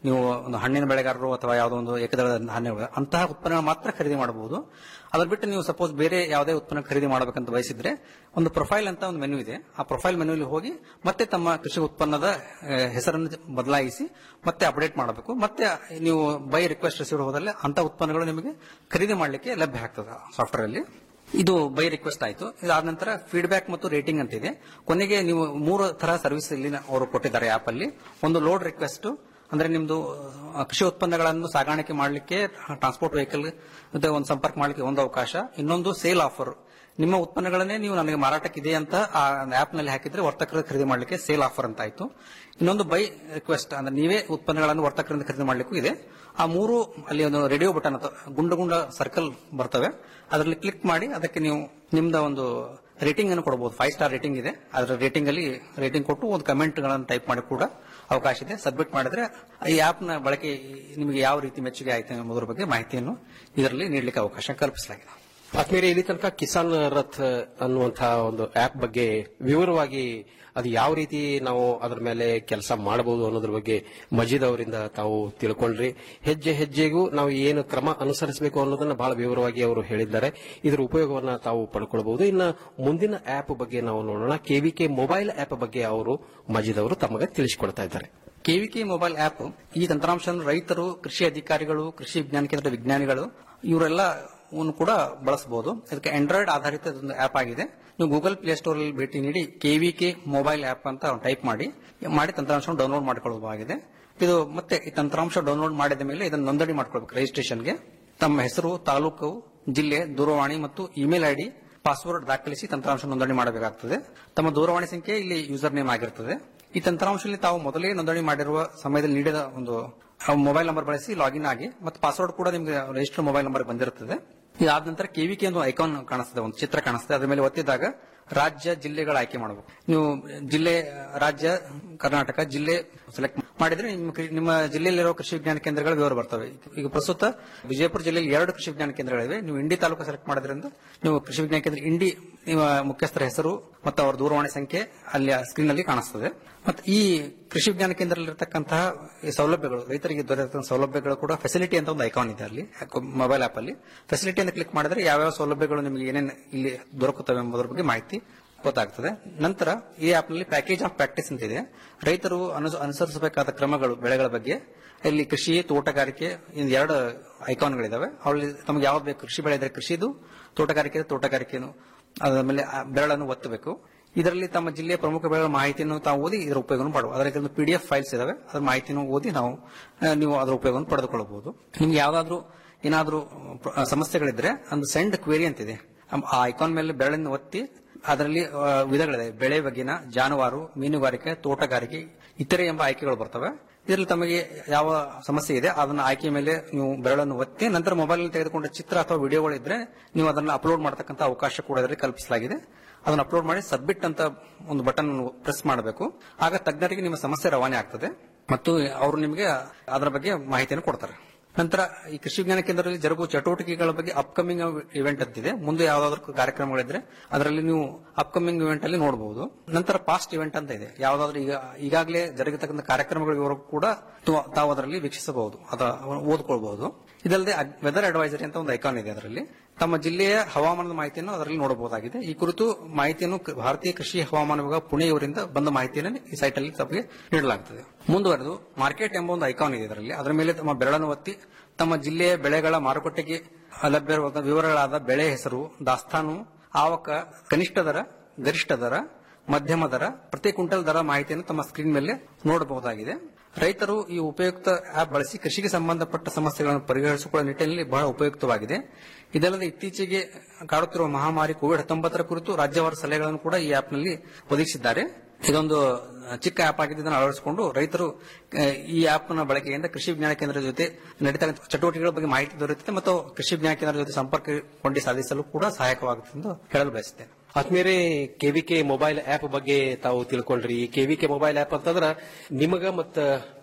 ನೀವು ಒಂದು ಹಣ್ಣಿನ ಬೆಳೆಗಾರರು ಅಥವಾ ಯಾವುದೋ ಒಂದು ಏಕದಳ ಧಾನ್ಯಗಳು ಅಂತಹ ಉತ್ಪನ್ನಗಳು ಮಾತ್ರ ಖರೀದಿ ಮಾಡಬಹುದು ಅದ್ರ ಬಿಟ್ಟು ನೀವು ಸಪೋಸ್ ಬೇರೆ ಯಾವುದೇ ಉತ್ಪನ್ನ ಖರೀದಿ ಮಾಡಬೇಕಂತ ಬಯಸಿದ್ರೆ ಒಂದು ಪ್ರೊಫೈಲ್ ಅಂತ ಒಂದು ಮೆನು ಇದೆ ಆ ಪ್ರೊಫೈಲ್ ಮೆನುಲಿ ಹೋಗಿ ಮತ್ತೆ ತಮ್ಮ ಕೃಷಿ ಉತ್ಪನ್ನದ ಆ, ಹೆಸರನ್ನು ಬದಲಾಯಿಸಿ ಮತ್ತೆ ಅಪ್ಡೇಟ್ ಮಾಡಬೇಕು ಮತ್ತೆ ನೀವು ಬೈ ರಿಕ್ವೆಸ್ಟ್ ರಿಸೀವ್ ಹೋದಲ್ಲಿ ಅಂತ ಉತ್ಪನ್ನಗಳು ನಿಮಗೆ ಖರೀದಿ ಮಾಡಲಿಕ್ಕೆ ಲಭ್ಯ ಆಗ್ತದೆ ಸಾಫ್ಟ್ವೇರ್ ಅಲ್ಲಿ ಇದು ಬೈ ರಿಕ್ವೆಸ್ಟ್ ಆಯ್ತು ಇದಾದ ನಂತರ ಫೀಡ್ಬ್ಯಾಕ್ ಮತ್ತು ರೇಟಿಂಗ್ ಅಂತ ಇದೆ ಕೊನೆಗೆ ನೀವು ಮೂರು ತರ ಸರ್ವಿಸ್ ಇಲ್ಲಿ ಅವರು ಕೊಟ್ಟಿದ್ದಾರೆ ಆಪ್ ಅಲ್ಲಿ ಒಂದು ಲೋಡ್ ರಿಕ್ವೆಸ್ಟ್ ಅಂದ್ರೆ ನಿಮ್ದು ಆ, ಕೃಷಿ ಉತ್ಪನ್ನಗಳನ್ನು ಸಾಗಾಣಿಕೆ ಮಾಡಲಿಕ್ಕೆ ಟ್ರಾನ್ಸ್ಪೋರ್ಟ್ ವೆಹಿಕಲ್ ಮತ್ತೆ ಒಂದು ಸಂಪರ್ಕ ಮಾಡಲಿಕ್ಕೆ ಒಂದು ಅವಕಾಶ ಇನ್ನೊಂದು ಸೇಲ್ ಆಫರ್ ನಿಮ್ಮ ಉತ್ಪನ್ನಗಳನ್ನೇ ನೀವು ನನಗೆ ಮಾರಾಟಕ್ಕಿದೆ ಅಂತ ಆ ಆಪ್ ನಲ್ಲಿ ಹಾಕಿದ್ರೆ ವರ್ತಕರ ಖರೀದಿ ಮಾಡಲಿಕ್ಕೆ ಸೇಲ್ ಆಫರ್ ಅಂತ ಆಯ್ತು ಇನ್ನೊಂದು ಬೈ ರಿಕ್ವೆಸ್ಟ್ ಅಂದ್ರೆ ನೀವೇ ಉತ್ಪನ್ನಗಳನ್ನು ವರ್ತಕರಿಂದ ಖರೀದಿ ಮಾಡಲಿಕ್ಕೂ ಇದೆ ಆ ಮೂರು ಅಲ್ಲಿ ಒಂದು ರೇಡಿಯೋ ಬಟನ್ ಅಥವಾ ಗುಂಡ ಗುಂಡ ಸರ್ಕಲ್ ಬರ್ತವೆ ಅದರಲ್ಲಿ ಕ್ಲಿಕ್ ಮಾಡಿ ಅದಕ್ಕೆ ನೀವು ನಿಮ್ದ ಒಂದು ರೇಟಿಂಗ್ ಅನ್ನು ಕೊಡಬಹುದು ಫೈವ್ ಸ್ಟಾರ್ ರೇಟಿಂಗ್ ಇದೆ ಅದರ ರೇಟಿಂಗ್ ಅಲ್ಲಿ ರೇಟಿಂಗ್ ಕೊಟ್ಟು ಒಂದು ಕಮೆಂಟ್ ಗಳನ್ನು ಟೈಪ್ ಮಾಡಿ ಕೂಡ ಅವಕಾಶ ಇದೆ ಸಬ್ಮಿಟ್ ಮಾಡಿದ್ರೆ ಈ ಆಪ್ ನ ಬಳಕೆ ನಿಮಗೆ ಯಾವ ರೀತಿ ಮೆಚ್ಚುಗೆ ಆಯ್ತು ಎಂಬುದರ ಬಗ್ಗೆ ಮಾಹಿತಿಯನ್ನು ಇದರಲ್ಲಿ ನೀಡಲಿಕ್ಕೆ ಅವಕಾಶ ಕಲ್ಪಿಸಲಾಗಿದೆ ಆತ್ಮೀಯರೇ ಇಲ್ಲಿ ತನಕ ಕಿಸಾನ್ ರಥ್ ಅನ್ನುವಂತಹ ಒಂದು ಆಪ್ ಬಗ್ಗೆ ವಿವರವಾಗಿ ಅದು ಯಾವ ರೀತಿ ನಾವು ಅದರ ಮೇಲೆ ಕೆಲಸ ಮಾಡಬಹುದು ಅನ್ನೋದ್ರ ಬಗ್ಗೆ ಮಜೀದ್ ಅವರಿಂದ ತಾವು ತಿಳ್ಕೊಂಡ್ರಿ ಹೆಜ್ಜೆ ಹೆಜ್ಜೆಗೂ ನಾವು ಏನು ಕ್ರಮ ಅನುಸರಿಸಬೇಕು ಅನ್ನೋದನ್ನ ಬಹಳ ವಿವರವಾಗಿ ಅವರು ಹೇಳಿದ್ದಾರೆ ಇದರ ಉಪಯೋಗವನ್ನ ತಾವು ಪಡ್ಕೊಳ್ಬಹುದು ಇನ್ನು ಮುಂದಿನ ಆಪ್ ಬಗ್ಗೆ ನಾವು ನೋಡೋಣ ಕೆವಿಕೆ ಮೊಬೈಲ್ ಆಪ್ ಬಗ್ಗೆ ಅವರು ಮಜೀದ್ ಅವರು ತಮಗೆ ತಿಳಿಸಿಕೊಡ್ತಾ ಇದ್ದಾರೆ ಕೆವಿಕೆ ಮೊಬೈಲ್ ಆಪ್ ಈ ತಂತ್ರಾಂಶವನ್ನು ರೈತರು ಕೃಷಿ ಅಧಿಕಾರಿಗಳು ಕೃಷಿ ವಿಜ್ಞಾನ ಕೇಂದ್ರದ ವಿಜ್ಞಾನಿಗಳು ಇವರೆಲ್ಲ ಕೂಡ ಬಳಸಬಹುದು ಇದಕ್ಕೆ ಆಂಡ್ರಾಯ್ಡ್ ಆಧಾರಿತ ಒಂದು ಆಪ್ ಆಗಿದೆ ನೀವು ಗೂಗಲ್ ಪ್ಲೇ ಸ್ಟೋರ್ ಅಲ್ಲಿ ಭೇಟಿ ನೀಡಿ ಕೆವಿಕೆ ಮೊಬೈಲ್ ಆಪ್ ಅಂತ ಟೈಪ್ ಮಾಡಿ ಮಾಡಿ ತಂತ್ರಾಂಶವನ್ನು ಡೌನ್ಲೋಡ್ ಮಾಡಿಕೊಳ್ಳಬಹುದಾಗಿದೆ ಇದು ಮತ್ತೆ ಈ ತಂತ್ರಾಂಶ ಡೌನ್ಲೋಡ್ ಮಾಡಿದ ಮೇಲೆ ಇದನ್ನು ನೋಂದಣಿ ಮಾಡ್ಕೊಳ್ಬೇಕು ರಿಜಿಸ್ಟ್ರೇಷನ್ಗೆ ತಮ್ಮ ಹೆಸರು ತಾಲೂಕು ಜಿಲ್ಲೆ ದೂರವಾಣಿ ಮತ್ತು ಇಮೇಲ್ ಐಡಿ ಪಾಸ್ವರ್ಡ್ ದಾಖಲಿಸಿ ತಂತ್ರಾಂಶ ನೋಂದಣಿ ಮಾಡಬೇಕಾಗ್ತದೆ ತಮ್ಮ ದೂರವಾಣಿ ಸಂಖ್ಯೆ ಇಲ್ಲಿ ಯೂಸರ್ ನೇಮ್ ಆಗಿರ್ತದೆ ಈ ತಂತ್ರಾಂಶದಲ್ಲಿ ತಾವು ಮೊದಲೇ ನೋಂದಣಿ ಮಾಡಿರುವ ಸಮಯದಲ್ಲಿ ನೀಡಿದ ಒಂದು ಮೊಬೈಲ್ ನಂಬರ್ ಬಳಸಿ ಲಾಗಿನ್ ಆಗಿ ಮತ್ತು ಪಾಸ್ವರ್ಡ್ ಕೂಡ ನಿಮಗೆ ರಿಜಿಸ್ಟರ್ ಮೊಬೈಲ್ ನಂಬರ್ ಬಂದಿರುತ್ತದೆ ಇದಾದ ನಂತರ ಕೆವಿಕೆ ಒಂದು ಐಕಾನ್ ಕಾಣಿಸ್ತದೆ ಒಂದು ಚಿತ್ರ ಕಾಣಿಸ್ತದೆ ಅದ್ರ ಮೇಲೆ ಒತ್ತಿದಾಗ ರಾಜ್ಯ ಜಿಲ್ಲೆಗಳ ಆಯ್ಕೆ ಮಾಡಬೇಕು ನೀವು ಜಿಲ್ಲೆ ರಾಜ್ಯ ಕರ್ನಾಟಕ ಜಿಲ್ಲೆ ಸೆಲೆಕ್ಟ್ ಮಾಡಿದ್ರೆ ನಿಮ್ಮ ಕೃ- ನಿಮ್ಮ ಜಿಲ್ಲೆಯಲ್ಲಿರೋ ಕೃಷಿ ವಿಜ್ಞಾನ ಕೇಂದ್ರಗಳ ವಿವರ ಬರ್ತವೆ ಈಗ ಪ್ರಸ್ತುತ ವಿಜಯಪುರ ಜಿಲ್ಲೆಯಲ್ಲಿ ಎರಡು ಕೃಷಿ ವಿಜ್ಞಾನ ಕೇಂದ್ರಗಳಿವೆ ನೀವು ಇಂಡಿ ತಾಲೂಕು ಸೆಲೆಕ್ಟ್ ಮಾಡೋದ್ರಿಂದ ನೀವು ಕೃಷಿ ವಿಜ್ಞಾನ ಕೇಂದ್ರ ಇಂಡಿ ನಿಮ್ಮ ಮುಖ್ಯಸ್ಥರ ಹೆಸರು ಮತ್ತು ಅವರ ದೂರವಾಣಿ ಸಂಖ್ಯೆ ಅಲ್ಲಿ ಸ್ಕ್ರೀನ್ ಅಲ್ಲಿ ಕಾಣಿಸ್ತದೆ ಮತ್ತು ಈ ಕೃಷಿ ವಿಜ್ಞಾನ ಕೇಂದ್ರದಲ್ಲಿರತಕ್ಕಂತಹ ಈ ಸೌಲಭ್ಯಗಳು ರೈತರಿಗೆ ದೊರೆತಕ್ಕಂಥ ಸೌಲಭ್ಯಗಳು ಕೂಡ ಫೆಸಿಲಿಟಿ ಅಂತ ಒಂದು ಐಕಾನ್ ಇದೆ ಅಲ್ಲಿ ಮೊಬೈಲ್ ಆಪ್ ಅಲ್ಲಿ ಫೆಸಿಲಿಟಿ ಅಂತ ಕ್ಲಿಕ್ ಮಾಡಿದ್ರೆ ಯಾವ್ಯಾವ ಸೌಲಭ್ಯಗಳು ನಿಮಗೆ ಏನೇನು ಇಲ್ಲಿ ದೊರಕುತ್ತವೆ ಎಂಬುದರ ಬಗ್ಗೆ ಮಾಹಿತಿ ಗೊತ್ತಾಗ್ತದೆ ನಂತರ ಈ ಆಪ್ ನಲ್ಲಿ ಪ್ಯಾಕೇಜ್ ಆಫ್ ಪ್ರಾಕ್ಟೀಸ್ ಅಂತ ಇದೆ ರೈತರು ಅನುಸ- ಅನುಸರಿಸಬೇಕಾದ ಕ್ರಮಗಳು ಬೆಳೆಗಳ ಬಗ್ಗೆ ಇಲ್ಲಿ ಕೃಷಿ ತೋಟಗಾರಿಕೆ ಇನ್ನು ಎರಡು ಐಕಾನ್ಗಳಿದಾವೆ ಅವರಲ್ಲಿ ತಮಗೆ ಯಾವ್ದು ಬೇಕು ಕೃಷಿ ಬೆಳೆ ಇದ್ರೆ ಕೃಷಿದು ತೋಟಗಾರಿಕೆ ಇದ್ರೆ ತೋಟಗಾರಿಕೆನು ಅದರ ಮೇಲೆ ಆ ಬೆರಳನ್ನು ಒತ್ತಬೇಕು ಇದರಲ್ಲಿ ತಮ್ಮ ಜಿಲ್ಲೆಯ ಪ್ರಮುಖ ಬೆಳೆಗಳ ಮಾಹಿತಿಯನ್ನು ತಾವು ಓದಿ ಇದರ ಉಪಯೋಗವನ್ನು ಪಡುವ ಅದರಲ್ಲಿ ಒಂದು ಪಿ ಡಿ ಎಫ್ ಫೈಲ್ಸ್ ಇದಾವೆ ಅದರ ಮಾಹಿತಿಯನ್ನು ಓದಿ ನಾವು ಆ, ನೀವು ಅದರ ಉಪಯೋಗವನ್ನು ಪಡೆದುಕೊಳ್ಳಬಹುದು ನಿಮ್ಗೆ ಯಾವ್ದಾದ್ರು ಏನಾದ್ರೂ ಆ, ಸಮಸ್ಯೆಗಳಿದ್ರೆ ಒಂದು ಸೆಂಡ್ ಕ್ವೇರಿ ಅಂತಿದೆ ಅಮ್- ಆ ಐಕಾನ್ ಮೇಲೆ ಬೆರಳನ್ನು ಒತ್ತಿ ಅದರಲ್ಲಿ ಆ, ವಿಧಗಳಿದೆ ಬೆಳೆ ಬಗ್ಗಿನ ಜಾನುವಾರು ಮೀನುಗಾರಿಕೆ ತೋಟಗಾರಿಕೆ ಇತರೆ ಎಂಬ ಆಯ್ಕೆಗಳು ಬರ್ತವೆ ಇದರಲ್ಲಿ ತಮಗೆ ಯಾವ ಸಮಸ್ಯೆ ಇದೆ ಅದನ್ನ ಆಯ್ಕೆ ಮೇಲೆ ನೀವು ಬೆರಳನ್ನು ಒತ್ತಿ ನಂತರ ಮೊಬೈಲ್ ತೆಗೆದುಕೊಂಡ ಚಿತ್ರ ಅಥವಾ ವಿಡಿಯೋಗಳಿದ್ರೆ ನೀವು ಅದನ್ನ ಅಪ್ಲೋಡ್ ಮಾಡತಕ್ಕಂತ ಅವಕಾಶ ಕೂಡ ಇದರಲ್ಲಿ ಕಲ್ಪಿಸಲಾಗಿದೆ ಅದನ್ನ ಅಪ್ಲೋಡ್ ಮಾಡಿ ಸಬ್ಮಿಟ್ ಅಂತ ಒಂದು ಬಟನ್ ಪ್ರೆಸ್ ಮಾಡಬೇಕು ಆಗ ತಜ್ಞರಿಗೆ ನಿಮ್ಮ ಸಮಸ್ಯೆ ರವಾನೆ ಆಗ್ತದೆ ಮತ್ತು ಅವರು ನಿಮಗೆ ಅದರ ಬಗ್ಗೆ ಮಾಹಿತಿಯನ್ನು ಕೊಡ್ತಾರೆ ನಂತರ ಈ ಕೃಷಿ ವಿಜ್ಞಾನ ಕೇಂದ್ರದಲ್ಲಿ ಜರುಗುವ ಚಟುವಟಿಕೆಗಳ ಬಗ್ಗೆ ಅಪ್ಕಮಿಂಗ್ ಇವೆಂಟ್ ಅಂತಿದೆ ಮುಂದೆ ಯಾವ್ದಾದ್ರು ಕಾರ್ಯಕ್ರಮಗಳಿದ್ರೆ ಅದರಲ್ಲಿ ನೀವು ಅಪ್ಕಮಿಂಗ್ ಇವೆಂಟ್ ಅಲ್ಲಿ ನೋಡಬಹುದು ನಂತರ ಪಾಸ್ಟ್ ಇವೆಂಟ್ ಅಂತ ಇದೆ ಯಾವ್ದಾದ್ರು ಈಗ ಈಗಾಗಲೇ ಜರುಗತಕ್ಕಂಥ ಕಾರ್ಯಕ್ರಮಗಳ ವಿವರ ಕೂಡ ತು- ತಾವು ಅದರಲ್ಲಿ ವೀಕ್ಷಿಸಬಹುದು ಅಥವಾ ಓದ್ಕೊಳ್ಬಹುದು ಇದಲ್ಲದೆ ವೆದರ್ ಅಡ್ವೈಸರಿ ಅಂತ ಒಂದು ಐಕಾನ್ ಇದೆ ಅದರಲ್ಲಿ ತಮ್ಮ ಜಿಲ್ಲೆಯ ಹವಾಮಾನದ ಮಾಹಿತಿಯನ್ನು ಅದರಲ್ಲಿ ನೋಡಬಹುದಾಗಿದೆ ಈ ಕುರಿತು ಮಾಹಿತಿಯನ್ನು ಕ- ಭಾರತೀಯ ಕೃಷಿ ಹವಾಮಾನ ವಿಭಾಗ ಪುಣೆಯವರಿಂದ ಬಂದ ಮಾಹಿತಿಯನ್ನು ಈ ಸೈಟ್ ಅಲ್ಲಿ ತಮಗೆ ನೀಡಲಾಗುತ್ತದೆ ಮುಂದುವರೆದು ಮಾರ್ಕೆಟ್ ಎಂಬ ಒಂದು ಐಕಾನ್ ಇದೆ ಇದರಲ್ಲಿ ಅದರ ಮೇಲೆ ತಮ್ಮ ಬೆರಳನ್ನು ಒತ್ತಿ ತಮ್ಮ ಜಿಲ್ಲೆಯ ಬೆಳೆಗಳ ಮಾರುಕಟ್ಟೆಗೆ ಲಭ್ಯವಿರುವ ವಿವರಗಳಾದ ಬೆಳೆ ಹೆಸರು ದಾಸ್ತಾನು ಆವಕ ಕನಿಷ್ಠ ದರ ಗರಿಷ್ಠ ದರ ಮಧ್ಯಮ ದರ ಪ್ರತಿ ಕ್ವಿಂಟಲ್ ದರ ಮಾಹಿತಿಯನ್ನು ತಮ್ಮ ಸ್ಕ್ರೀನ್ ಮೇಲೆ ನೋಡಬಹುದಾಗಿದೆ ರೈತರು ಈ ಉಪಯುಕ್ತ ಆಪ್ ಬಳಸಿ ಕೃಷಿಗೆ ಸಂಬಂಧಪಟ್ಟ ಸಮಸ್ಯೆಗಳನ್ನು ಪರಿಹರಿಸಿಕೊಳ್ಳುವ ನಿಟ್ಟಿನಲ್ಲಿ ಬಹಳ ಉಪಯುಕ್ತವಾಗಿದೆ ಇದಲ್ಲದೆ ಇತ್ತೀಚೆಗೆ ಕಾಡುತ್ತಿರುವ ಮಹಾಮಾರಿ ಕೋವಿಡ್ ಹತ್ತೊಂಬತ್ತರ ಕುರಿತು ರಾಜ್ಯವಾರ ಸಲಹೆಗಳನ್ನು ಕೂಡ ಈ ಆಪ್ನಲ್ಲಿ ಒದಗಿಸಿದ್ದಾರೆ ಇದೊಂದು ಚಿಕ್ಕ ಆಪ್ ಆಗಿದೆ ಇದನ್ನು ಅಳವಡಿಸಿಕೊಂಡು ರೈತರು ಆ, ಈ ಆಪ್ ನ ಬಳಕೆಯಿಂದ ಕೃಷಿ ವಿಜ್ಞಾನ ಕೇಂದ್ರದ ಜೊತೆ ನಡೀತಕ್ಕಂಥ ಚಟುವಟಿಕೆಗಳ ಬಗ್ಗೆ ಮಾಹಿತಿ ದೊರೆಯುತ್ತದೆ ಮತ್ತು ಕೃಷಿ ವಿಜ್ಞಾನ ಕೇಂದ್ರದ ಜೊತೆ ಸಂಪರ್ಕ ಕೊಂಡಿ ಸಾಧಿಸಲು ಕೂಡ ಸಹಾಯಕವಾಗುತ್ತೆ ಎಂದು ಹೇಳಲು ಬಯಸುತ್ತೇನೆ ಆತ್ಮೀಯರೇ ಕೆವಿಕೆ ಮೊಬೈಲ್ ಆಪ್ ಬಗ್ಗೆ ತಾವು ತಿಳ್ಕೊಂಡ್ರಿ ಈ ಕೆವಿಕೆ ಮೊಬೈಲ್ ಆಪ್ ಅಂತಂದ್ರ ನಿಮಗ ಮತ್ತ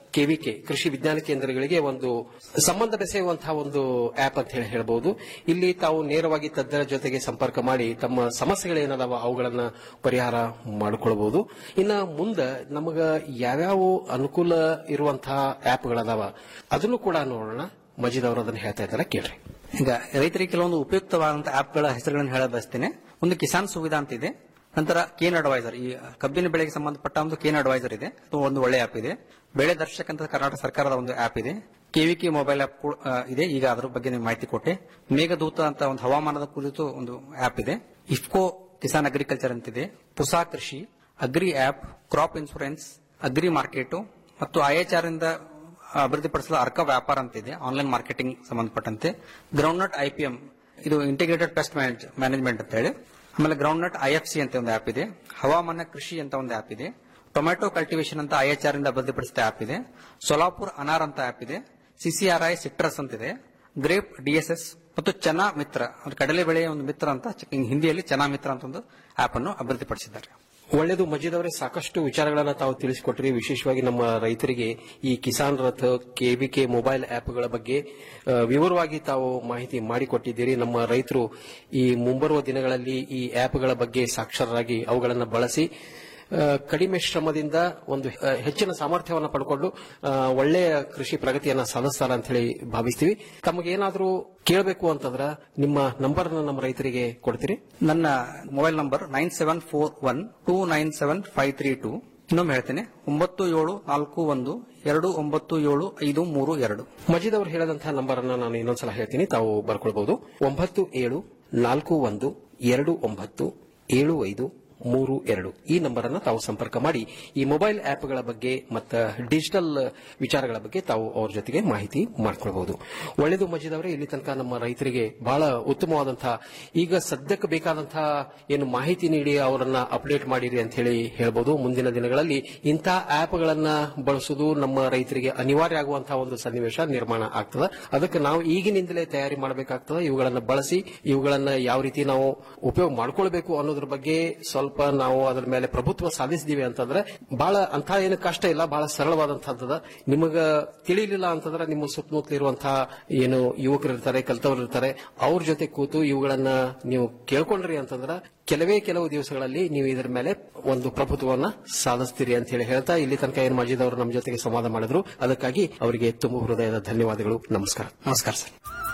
ಕೆವಿಕೆ ಕೃಷಿ ವಿಜ್ಞಾನ ಕೇಂದ್ರಗಳಿಗೆ ಒಂದು ಸಂಬಂಧ ಬೆಸೆಯುವಂತಹ ಒಂದು ಆಪ್ ಅಂತ ಹೇಳಿ ಹೇಳಬಹುದು ಇಲ್ಲಿ ತಾವು ನೇರವಾಗಿ ತಜ್ಞರ ಜೊತೆಗೆ ಸಂಪರ್ಕ ಮಾಡಿ ತಮ್ಮ ಸಮಸ್ಯೆಗಳೇನದಾವ ಅವುಗಳನ್ನ ಪರಿಹಾರ ಮಾಡಿಕೊಳ್ಬಹುದು ಇನ್ನ ಮುಂದೆ ನಮಗ ಯಾವ್ಯಾವ ಅನುಕೂಲ ಇರುವಂತಹ ಆಪ್ಗಳದಾವ ಅದನ್ನು ಕೂಡ ನೋಡೋಣ ಮಜೀದ್ ಅವರು ಅದನ್ನ ಹೇಳ್ತಾ ಇದ್ದಾರೆ ಕೇಳ್ರಿ ಈಗ ರೈತರಿಗೆ ಕೆಲವೊಂದು ಉಪಯುಕ್ತವಾದಂತಹ ಆಪ್ಗಳ ಹೆಸರುಗಳನ್ನು ಹೇಳ ಬಯಸ್ತೇನೆ ಒಂದು ಕಿಸಾನ್ ಸುವಿಧಾ ಅಂತ ಇದೆ ನಂತರ ಕೇನ್ ಅಡ್ವೈಸರ್ ಈ ಕಬ್ಬಿನ ಬೆಳೆಗೆ ಸಂಬಂಧಪಟ್ಟ ಒಂದು ಕೇನ್ ಅಡ್ವೈಸರ್ ಇದೆ ಅದು ಒಂದು ಒಳ್ಳೆ ಆಪ್ ಇದೆ ಬೆಳೆ ದರ್ಶಕ್ ಅಂತ ಕರ್ನಾಟಕ ಸರ್ಕಾರದ ಒಂದು ಆಪ್ ಇದೆ ಕೆವಿಕೆ ಮೊಬೈಲ್ ಆಪ್ ಇದೆ ಈಗ ಅದರ ಬಗ್ಗೆ ನೀವು ಮಾಹಿತಿ ಕೊಟ್ಟೆ ಮೇಘದೂತ ಅಂತ ಒಂದು ಹವಾಮಾನದ ಕುರಿತು ಒಂದು ಆಪ್ ಇದೆ ಇಫ್ಕೋ ಕಿಸಾನ್ ಅಗ್ರಿಕಲ್ಚರ್ ಅಂತಿದೆ Pusa Krishi agri app crop insurance agri market ಮತ್ತು ಐಎಚ್ಆರ್ ಇಂದ ಅಭಿವೃದ್ಧಿಪಡಿಸಲು ಅರ್ಕ ವ್ಯಾಪಾರ ಅಂತ ಇದೆ ಆನ್ಲೈನ್ ಮಾರ್ಕೆಟಿಂಗ್ ಸಂಬಂಧಪಟ್ಟಂತೆ ಗ್ರೌಂಡ್ ನಟ್ ಐಪಿಎಂ ಇದು ಇಂಟಿಗ್ರೇಟೆಡ್ ಪೆಸ್ಟ್ ಮ್ಯಾನೇಜ್ಮೆಂಟ್ ಅಂತ ಹೇಳಿ ಆಮೇಲೆ ಗ್ರೌಂಡ್ ನಟ್ ಐಎಫ್ಸಿ ಅಂತ ಒಂದು ಆಪ್ ಇದೆ ಹವಾಮಾನ ಕೃಷಿ ಅಂತ ಒಂದು ಆಪ್ ಇದೆ ಟೊಮ್ಯಾಟೊ ಕಲ್ಟಿವೇಶನ್ ಅಂತ ಐಎಚ್ಆರ್ ಇಂದ ಅಭಿವೃದ್ಧಿಪಡಿಸಿದ ಆಪ್ ಇದೆ ಸೋಲಾಪುರ್ ಅನಾರ್ ಅಂತ ಆಪ್ ಇದೆ ಸಿಸಿಆರ್ಐ ಸಿಟ್ರಸ್ ಅಂತಿದೆ ಗ್ರೇಪ್ ಡಿಎಸ್ಎಸ್ ಮತ್ತು ಚನಾ ಮಿತ್ರ ಅಂದ್ರೆ ಕಡಲೆ ಬೆಳೆಯ ಒಂದು ಮಿತ್ರ ಅಂತ ಚ- ಹಿಂದಿಯಲ್ಲಿ ಚನಾ ಮಿತ್ರ ಅಂತ ಒಂದು ಆಪ್ ಅನ್ನು ಅಭಿವೃದ್ಧಿಪಡಿಸಿದ್ದಾರೆ ಒಳ್ಳೆಯದು ಮಜೀದ್ ಅವರೇ ಸಾಕಷ್ಟು ವಿಚಾರಗಳನ್ನ ತಾವು ತಿಳಿಸಿಕೊಟ್ರಿ ವಿಶೇಷವಾಗಿ ನಮ್ಮ ರೈತರಿಗೆ ಈ ಕಿಸಾನ್ ರಥ ಕೆವಿಕೆ ಮೊಬೈಲ್ ಆಪ್ಗಳ ಬಗ್ಗೆ ಆ, ವಿವರವಾಗಿ ತಾವು ಮಾಹಿತಿ ಮಾಡಿಕೊಟ್ಟಿದ್ದೀರಿ ನಮ್ಮ ರೈತರು ಈ ಮುಂಬರುವ ದಿನಗಳಲ್ಲಿ ಈ ಆಪ್ಗಳ ಬಗ್ಗೆ ಸಾಕ್ಷರರಾಗಿ ಅವುಗಳನ್ನು ಬಳಸಿ ಆ, ಕಡಿಮೆ ಶ್ರಮದಿಂದ ಒಂದು ಆ, ಹೆಚ್ಚಿನ ಸಾಮರ್ಥ್ಯವನ್ನು ಪಡ್ಕೊಂಡು ಆ, ಒಳ್ಳೆಯ ಕೃಷಿ ಪ್ರಗತಿಯನ್ನ ಸಾಧಿಸ್ತಾರ ಅಂತ ಹೇಳಿ ಭಾವಿಸ್ತೀವಿ ತಮಗೇನಾದ್ರೂ ಕೇಳಬೇಕು ಅಂತಂದ್ರ ನಿಮ್ಮ ನಂಬರ್ ನಮ್ಮ ರೈತರಿಗೆ ಕೊಡ್ತೀರಿ ನನ್ನ mobile number nine seven four one two nine seven five three two ಇನ್ನೊಮ್ಮೆ ಹೇಳ್ತೇನೆ ಒಂಬತ್ತು ಏಳು ನಾಲ್ಕು ಒಂದು ಎರಡು ಒಂಬತ್ತು ಏಳು ಐದು ಮೂರು ಎರಡು ಮಜೀದ್ ಅವರು ಹೇಳಿದಂತಹ ನಂಬರ್ ಅನ್ನ ನಾನು ಇನ್ನೊಂದ್ಸಲ ಹೇಳ್ತೀನಿ ತಾವು ಬರ್ಕೊಳ್ಬಹುದು ಒಂಬತ್ತು ಏಳು ನಾಲ್ಕು ಒಂದು ಎರಡು ಒಂಬತ್ತು ಏಳು ಐದು ಮೂರು ಎರಡು ಈ ನಂಬರ್ ಅನ್ನ ತಾವು ಸಂಪರ್ಕ ಮಾಡಿ ಈ ಮೊಬೈಲ್ ಆಪ್ಗಳ ಬಗ್ಗೆ ಮತ್ತು ಡಿಜಿಟಲ್ ವಿಚಾರಗಳ ಬಗ್ಗೆ ತಾವು ಅವ್ರ ಜೊತೆಗೆ ಮಾಹಿತಿ ಮಾಡ್ಕೊಳ್ಬಹುದು ಒಳ್ಳೆಯದು ಮಜೀದ್ ಅವರೇ ಇಲ್ಲಿ ತನಕ ನಮ್ಮ ರೈತರಿಗೆ ಬಹಳ ಉತ್ತಮವಾದಂತಹ ಈಗ ಸದ್ಯಕ್ಕೆ ಬೇಕಾದಂತಹ ಏನು ಮಾಹಿತಿ ನೀಡಿ ಅವರನ್ನ ಅಪ್ಡೇಟ್ ಮಾಡಿರಿ ಅಂತ ಹೇಳಿ ಹೇಳ್ಬೋದು ಮುಂದಿನ ದಿನಗಳಲ್ಲಿ ಇಂತಹ ಆಪ್ಗಳನ್ನ ಬಳಸುವುದು ನಮ್ಮ ರೈತರಿಗೆ ಅನಿವಾರ್ಯ ಆಗುವಂತಹ ಒಂದು ಸನ್ನಿವೇಶ ನಿರ್ಮಾಣ ಆಗ್ತದೆ ಅದಕ್ಕೆ ನಾವು ಈಗಿನಿಂದಲೇ ತಯಾರಿ ಮಾಡಬೇಕಾಗ್ತದೆ ಇವುಗಳನ್ನ ಬಳಸಿ ಇವುಗಳನ್ನ ಯಾವ ರೀತಿ ನಾವು ಉಪಯೋಗ ಮಾಡ್ಕೊಳ್ಬೇಕು ಅನ್ನೋದ್ರ ಬಗ್ಗೆ ಸ್ವಲ್ಪ ನಾವು ಅದರ ಮೇಲೆ ಪ್ರಭುತ್ವ ಸಾಧಿಸಿದೀವಿ ಅಂತಂದ್ರೆ ಬಹಳ ಅಂತ ಏನು ಕಷ್ಟ ಇಲ್ಲ ಬಹಳ ಸರಳವಾದಂತಹದ್ದು ನಿಮಗ ತಿಳಿಲಿಲ್ಲ ಅಂತಂದ್ರೆ ನಿಮ್ಮ ಸುತ್ತಮುತ್ತಲು ಇರುವಂತಹ ಏನು ಯುವಕರು ಇರ್ತಾರೆ ಕಲ್ತವ್ರು ಇರ್ತಾರೆ ಅವ್ರ ಜೊತೆ ಕೂತು ಇವುಗಳನ್ನ ನೀವು ಕೇಳ್ಕೊಂಡ್ರಿ ಅಂತಂದ್ರೆ ಕೆಲವೇ ಕೆಲವು ದಿವಸಗಳಲ್ಲಿ ನೀವು ಇದರ ಮೇಲೆ ಒಂದು ಪ್ರಭುತ್ವವನ್ನ ಸಾಧಿಸ್ತೀರಿ ಅಂತ ಹೇಳಿ ಹೇಳ್ತಾ ಇಲ್ಲಿ ತನಕ ಏನು ಮಜೀದ್ ಅವರು ನಮ್ಮ ಜೊತೆಗೆ ಸಂವಾದ ಮಾಡಿದ್ರು ಅದಕ್ಕಾಗಿ ಅವರಿಗೆ ತುಂಬ ಹೃದಯದ ಧನ್ಯವಾದಗಳು ನಮಸ್ಕಾರ ನಮಸ್ಕಾರ ಸರ್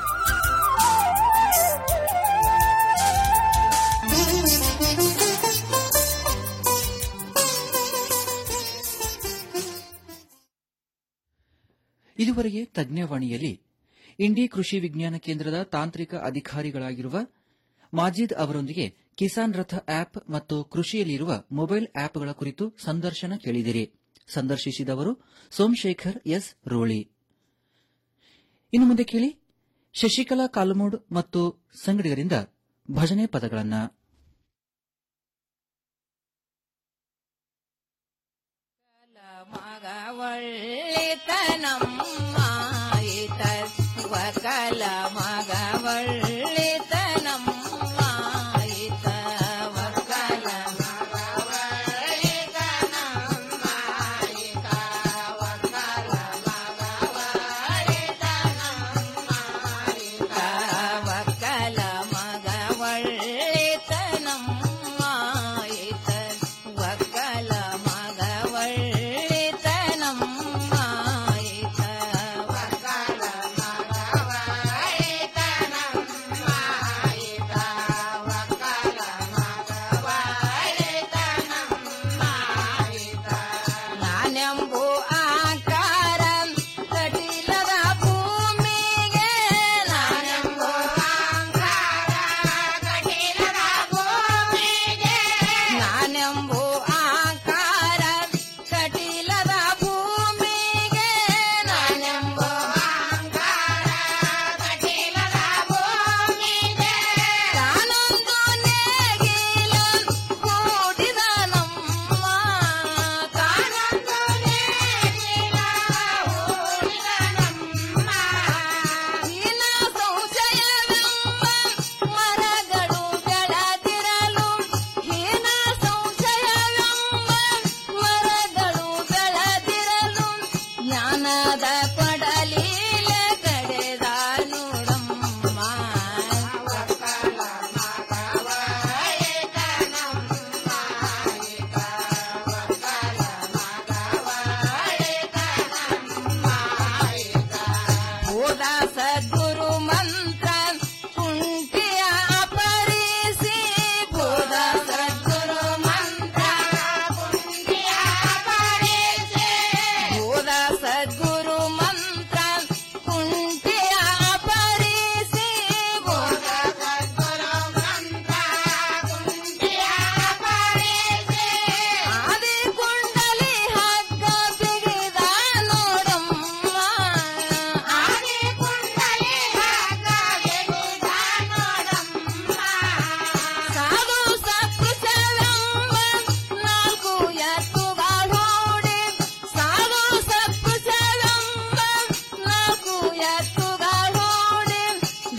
ಇದುವರೆಗೆ ತಜ್ಞವಾಣಿಯಲ್ಲಿ ಇಂಡಿ ಕೃಷಿ ವಿಜ್ಞಾನ ಕೇಂದ್ರದ ತಾಂತ್ರಿಕ ಅಧಿಕಾರಿಗಳಾಗಿರುವ ಮಾಜಿದ್ ಅವರೊಂದಿಗೆ ಕಿಸಾನ್ ರಥ ಆಪ್ ಮತ್ತು ಕೃಷಿಯಲ್ಲಿರುವ ಮೊಬೈಲ್ ಆಪ್ಗಳ ಕುರಿತು ಸಂದರ್ಶನ ಕೇಳಿದಿರಿ ಸಂದರ್ಶಿಸಿದವರು ಸೋಮಶೇಖರ್ ಎಸ್ ರೋಳಿ ಇನ್ನು ಮುಂದೆ ಕೇಳಿ ಶಶಿಕಲಾ ಕಾಲಮೋಡ್ ಮತ್ತು ಸಂಗಡಿಗರಿಂದ ಭಜನೆ ಪದಗಳನ್ನು ಮಗವಳ್ಳಿತನಮ್ಮ ಈತ ವಕಲ ಮಗವಳ್ಳಿತನಮ್ಮ ಈತ ವಕಲ ಮಗವಳ್ಳಿತನಮ್ಮ ಈತ ವಕಲ ಮಗವಳ್ಳಿತನಮ್ಮ ಈತ ವಕಲ ಮಗವಳ್ಳಿತನಮ್ಮ ಈತ ವಕಲ ಮಗವಳ್ಳಿತನಮ್ಮ ಈತ ವಕಲ ಮಗವಳ್ಳಿತನಮ್ಮ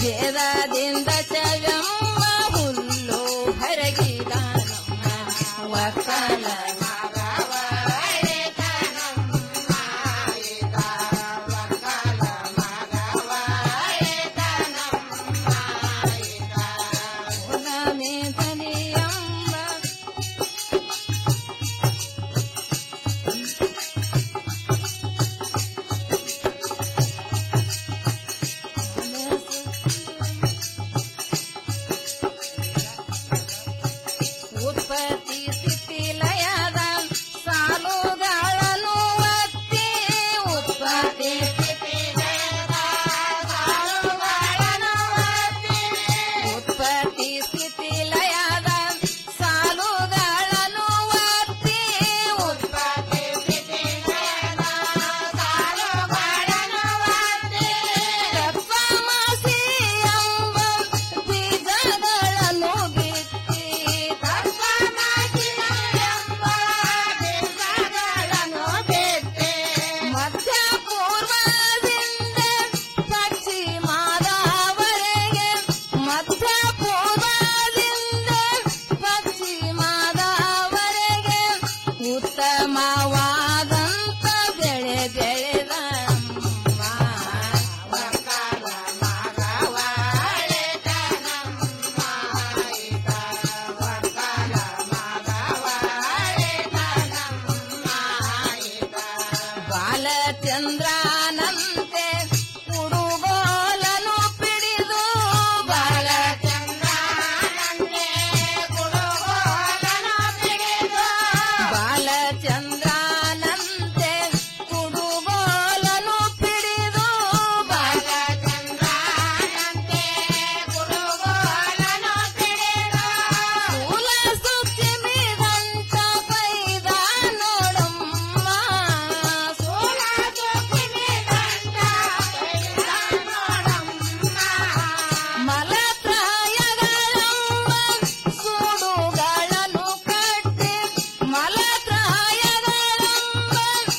ಛೇದದಿಂದ ಚವೆಂಬ ಹುಲ್ಲು ಹರಗಿದ ನಮ್ಮ ಒಕ್ಕಲ ಉತ್ಪತ್ತಿ ಸ್ಥಿತಿ ಲಯದ ಸಾಲುಗಳನ್ನು ಒತ್ತಿ ಉತ್ಪತ್ತಿ ಸ್ಥಿತಿ ಲಯದ ಸಾಲುಗಳನ್ನು ಒತ್ತಿ ಉತ್ಪತ್ತಿ ಸ್ಥಿತಿ ಲಯದ ಸಾಲುಗಳನ್ನು ಒತ್ತಿ ಉತ್ಪತ್ತಿ ಸ್ಥಿತಿ ಲಯದ ಸಾಲುಗಳನ್ನು ಒತ್ತಿ ತತ್ವಮಸಿ ಎಂಬ ಬೀಜಗಳನ್ನು ಬಿತ್ತಿ ತತ್ವಮಸಿ ಎಂಬ ಬೀಜಗಳನ್ನು ಬಿತ್ತಿ ಮಧ್ಯ ಪೂರ್ವದಿಂದ ಪಶ್ಚಿಮದವರೆಗೆ ಮಧ್ಯ ಪೂರ್ವದಿಂದ ಪಶ್ಚಿಮದವರೆಗೆ ಉತ್ತಮವಾದಂತ ಬೆಳೆ ಬೆಳೆದ ಬಾಲಚಂದ್ರನಂತೆ ಕುಡುಗೋಲನು ಪಿಡಿದು ಬಾಲಚಂದ್ರನಂತೆ ಕುಡುಗೋಲನು ಪಿಡಿದು ಬಾಲಚಂದ್ರನಂತೆ ಕುಡುಗೋಲನು ಪಿಡಿದು ಬಾಲಚಂದ್ರನಂತೆ ಕುಡುಗೋಲನು ಪಿಡಿದು ಕುಲ ಸುತ್ತಿಮಿದಂತ ಪೈದ ನೋಡಮ್ಮ ಸೋಲ ಸುತ್ತಿಮಿದಂತ ಪೈದ ನೋಡಮ್ಮ ಮಲತ್ರಾಯಗಳಮ್ಮ ಸೂಡುಗಳನ್ನು ಕಟ್ಟಿ ಮಲತ್ರಾಯಗಳಮ್ಮ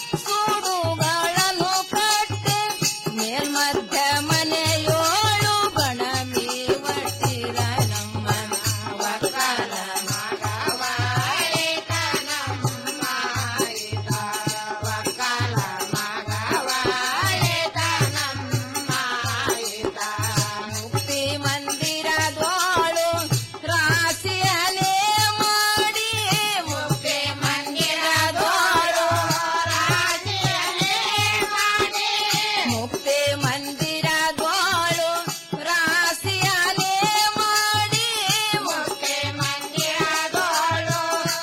ಸೂಡುಗಳನ್ನು ಕಟ್ಟಿ ಮೇಲ್ಮಧ್ಯ ಮನೆಯೋಳು ಬಣಮಿ ಒಟ್ಟಿರ ನಮ್ಮ ಒಕ್ಕಲ ಮಗವಾಯಿತ ನಮ್ಮ ಇದ ಒಕ್ಕಲ ಮಗವಾಯಿತ ನಮ್ಮ ಇದ ಮುಕ್ತಿ ಮಂದಿರದೋಳು ರಾಶಿಯನೇ ಮಾಡಿ ಮುಕ್ತಿ ಮಂದಿರದೋಳು ರಾಶಿಯನೇ ಮಾಡಿ ಮುಕ್ತಿ ಮಂದಿರದೋಳು ರಾಶಿಯನೇ ಮಾಡಿ ಮುಕ್ತಿ ಮಂದಿರದೋಳು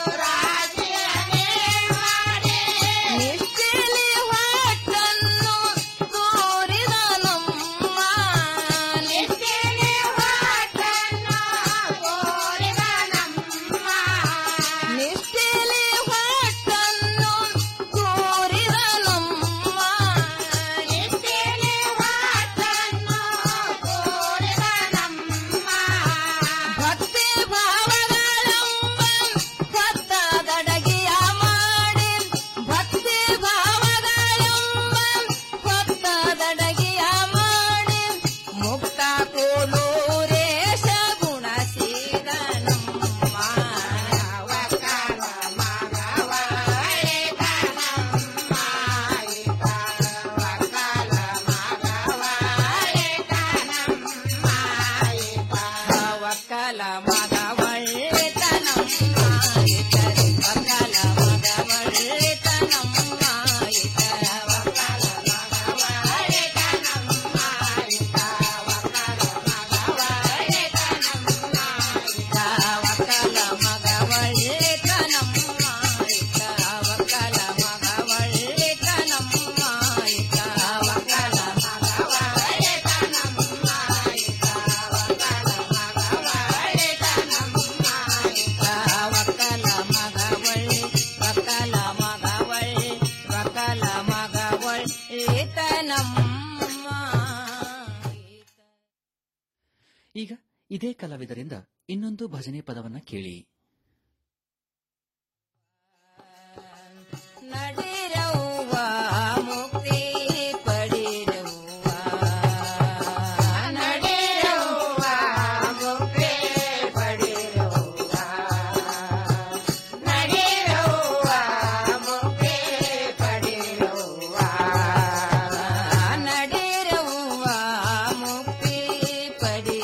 ರಾಶಿಯನೇ ಮಾಡಿ ನಿಷ್ಠೆಲಿ ಹೊಟ್ಟನ್ನು ತೋರಿದ ನಮ್ಮ ನಿಷ್ಠೆಲಿ ಹೊಟ್ಟನ್ನು ತೋರಿದ ನಮ್ಮ ನಿಷ್ಠೆಲಿ ಹೊಟ್ಟನ್ನು ತೋರಿದ ನಮ್ಮ ನಿಷ್ಠೆಲಿ ಹೊಟ್ಟನ್ನು ತೋರಿದ ನಮ್ಮ ಭಕ್ತಿ ಭಾವಗಳಂಬ ಹೊತ್ತದಡಗಿಯ ಮಾಡಿ ಭಕ್ತಿ ಭಾವಗಳಂಬ ಹೊತ್ತದಡಗಿಯ ಮಾಡಿ ಮುಕ್ತ ಕೋಲೂರೇಶ ಗುಣಶೀಲ ನಮ್ಮ ವಕಲ ಮಗವಾಯಿತ ನಮ್ಮ ಇದ ವಕಲ ಮಗವಾಯಿತ ನಮ್ಮ ಇದ ವಕಲ ಮಗವಳಿತ ನಮ್ಮ ಇತರೆ ವಕಲ ಮಗವಳಿತ ನಮ್ಮ ಇತರ ವಕಲ ಮಗವಳಿತ ನಮ್ಮ ಇತ ವಕಲ ಮಗವಳಿತ ನಮ್ಮ ಇತ ವಕಲ ಮಗವಳಿತ ನಮ್ಮ ಇತ ವಕಲ ಮಗವಳಿತ ನಮ್ಮ ಇತ ವಕಲ ಮಗವಳಿತ ನಮ್ಮ ಇತ ವಕಲ ಮಗವಳಿತ ನಮ್ಮ ಇತ ವಕಲ ಮಗವಳಿ ವಕಲ ಮಗವಳಿ ವಕಲ ಮಗವಳಿತ ನಮ್ಮ ಈಗ ಇದೇ ಕಲಾವಿದರಿಂದ ಇನ್ನೊಂದು ಭಜನೆ ಪದವನ್ನ ಕೇಳಿ ನಡಿರವ್ವ ಮುಕ್ತಿ ಪಡಿರವ್ವ ನಡಿರವ್ವ ಪಡಿ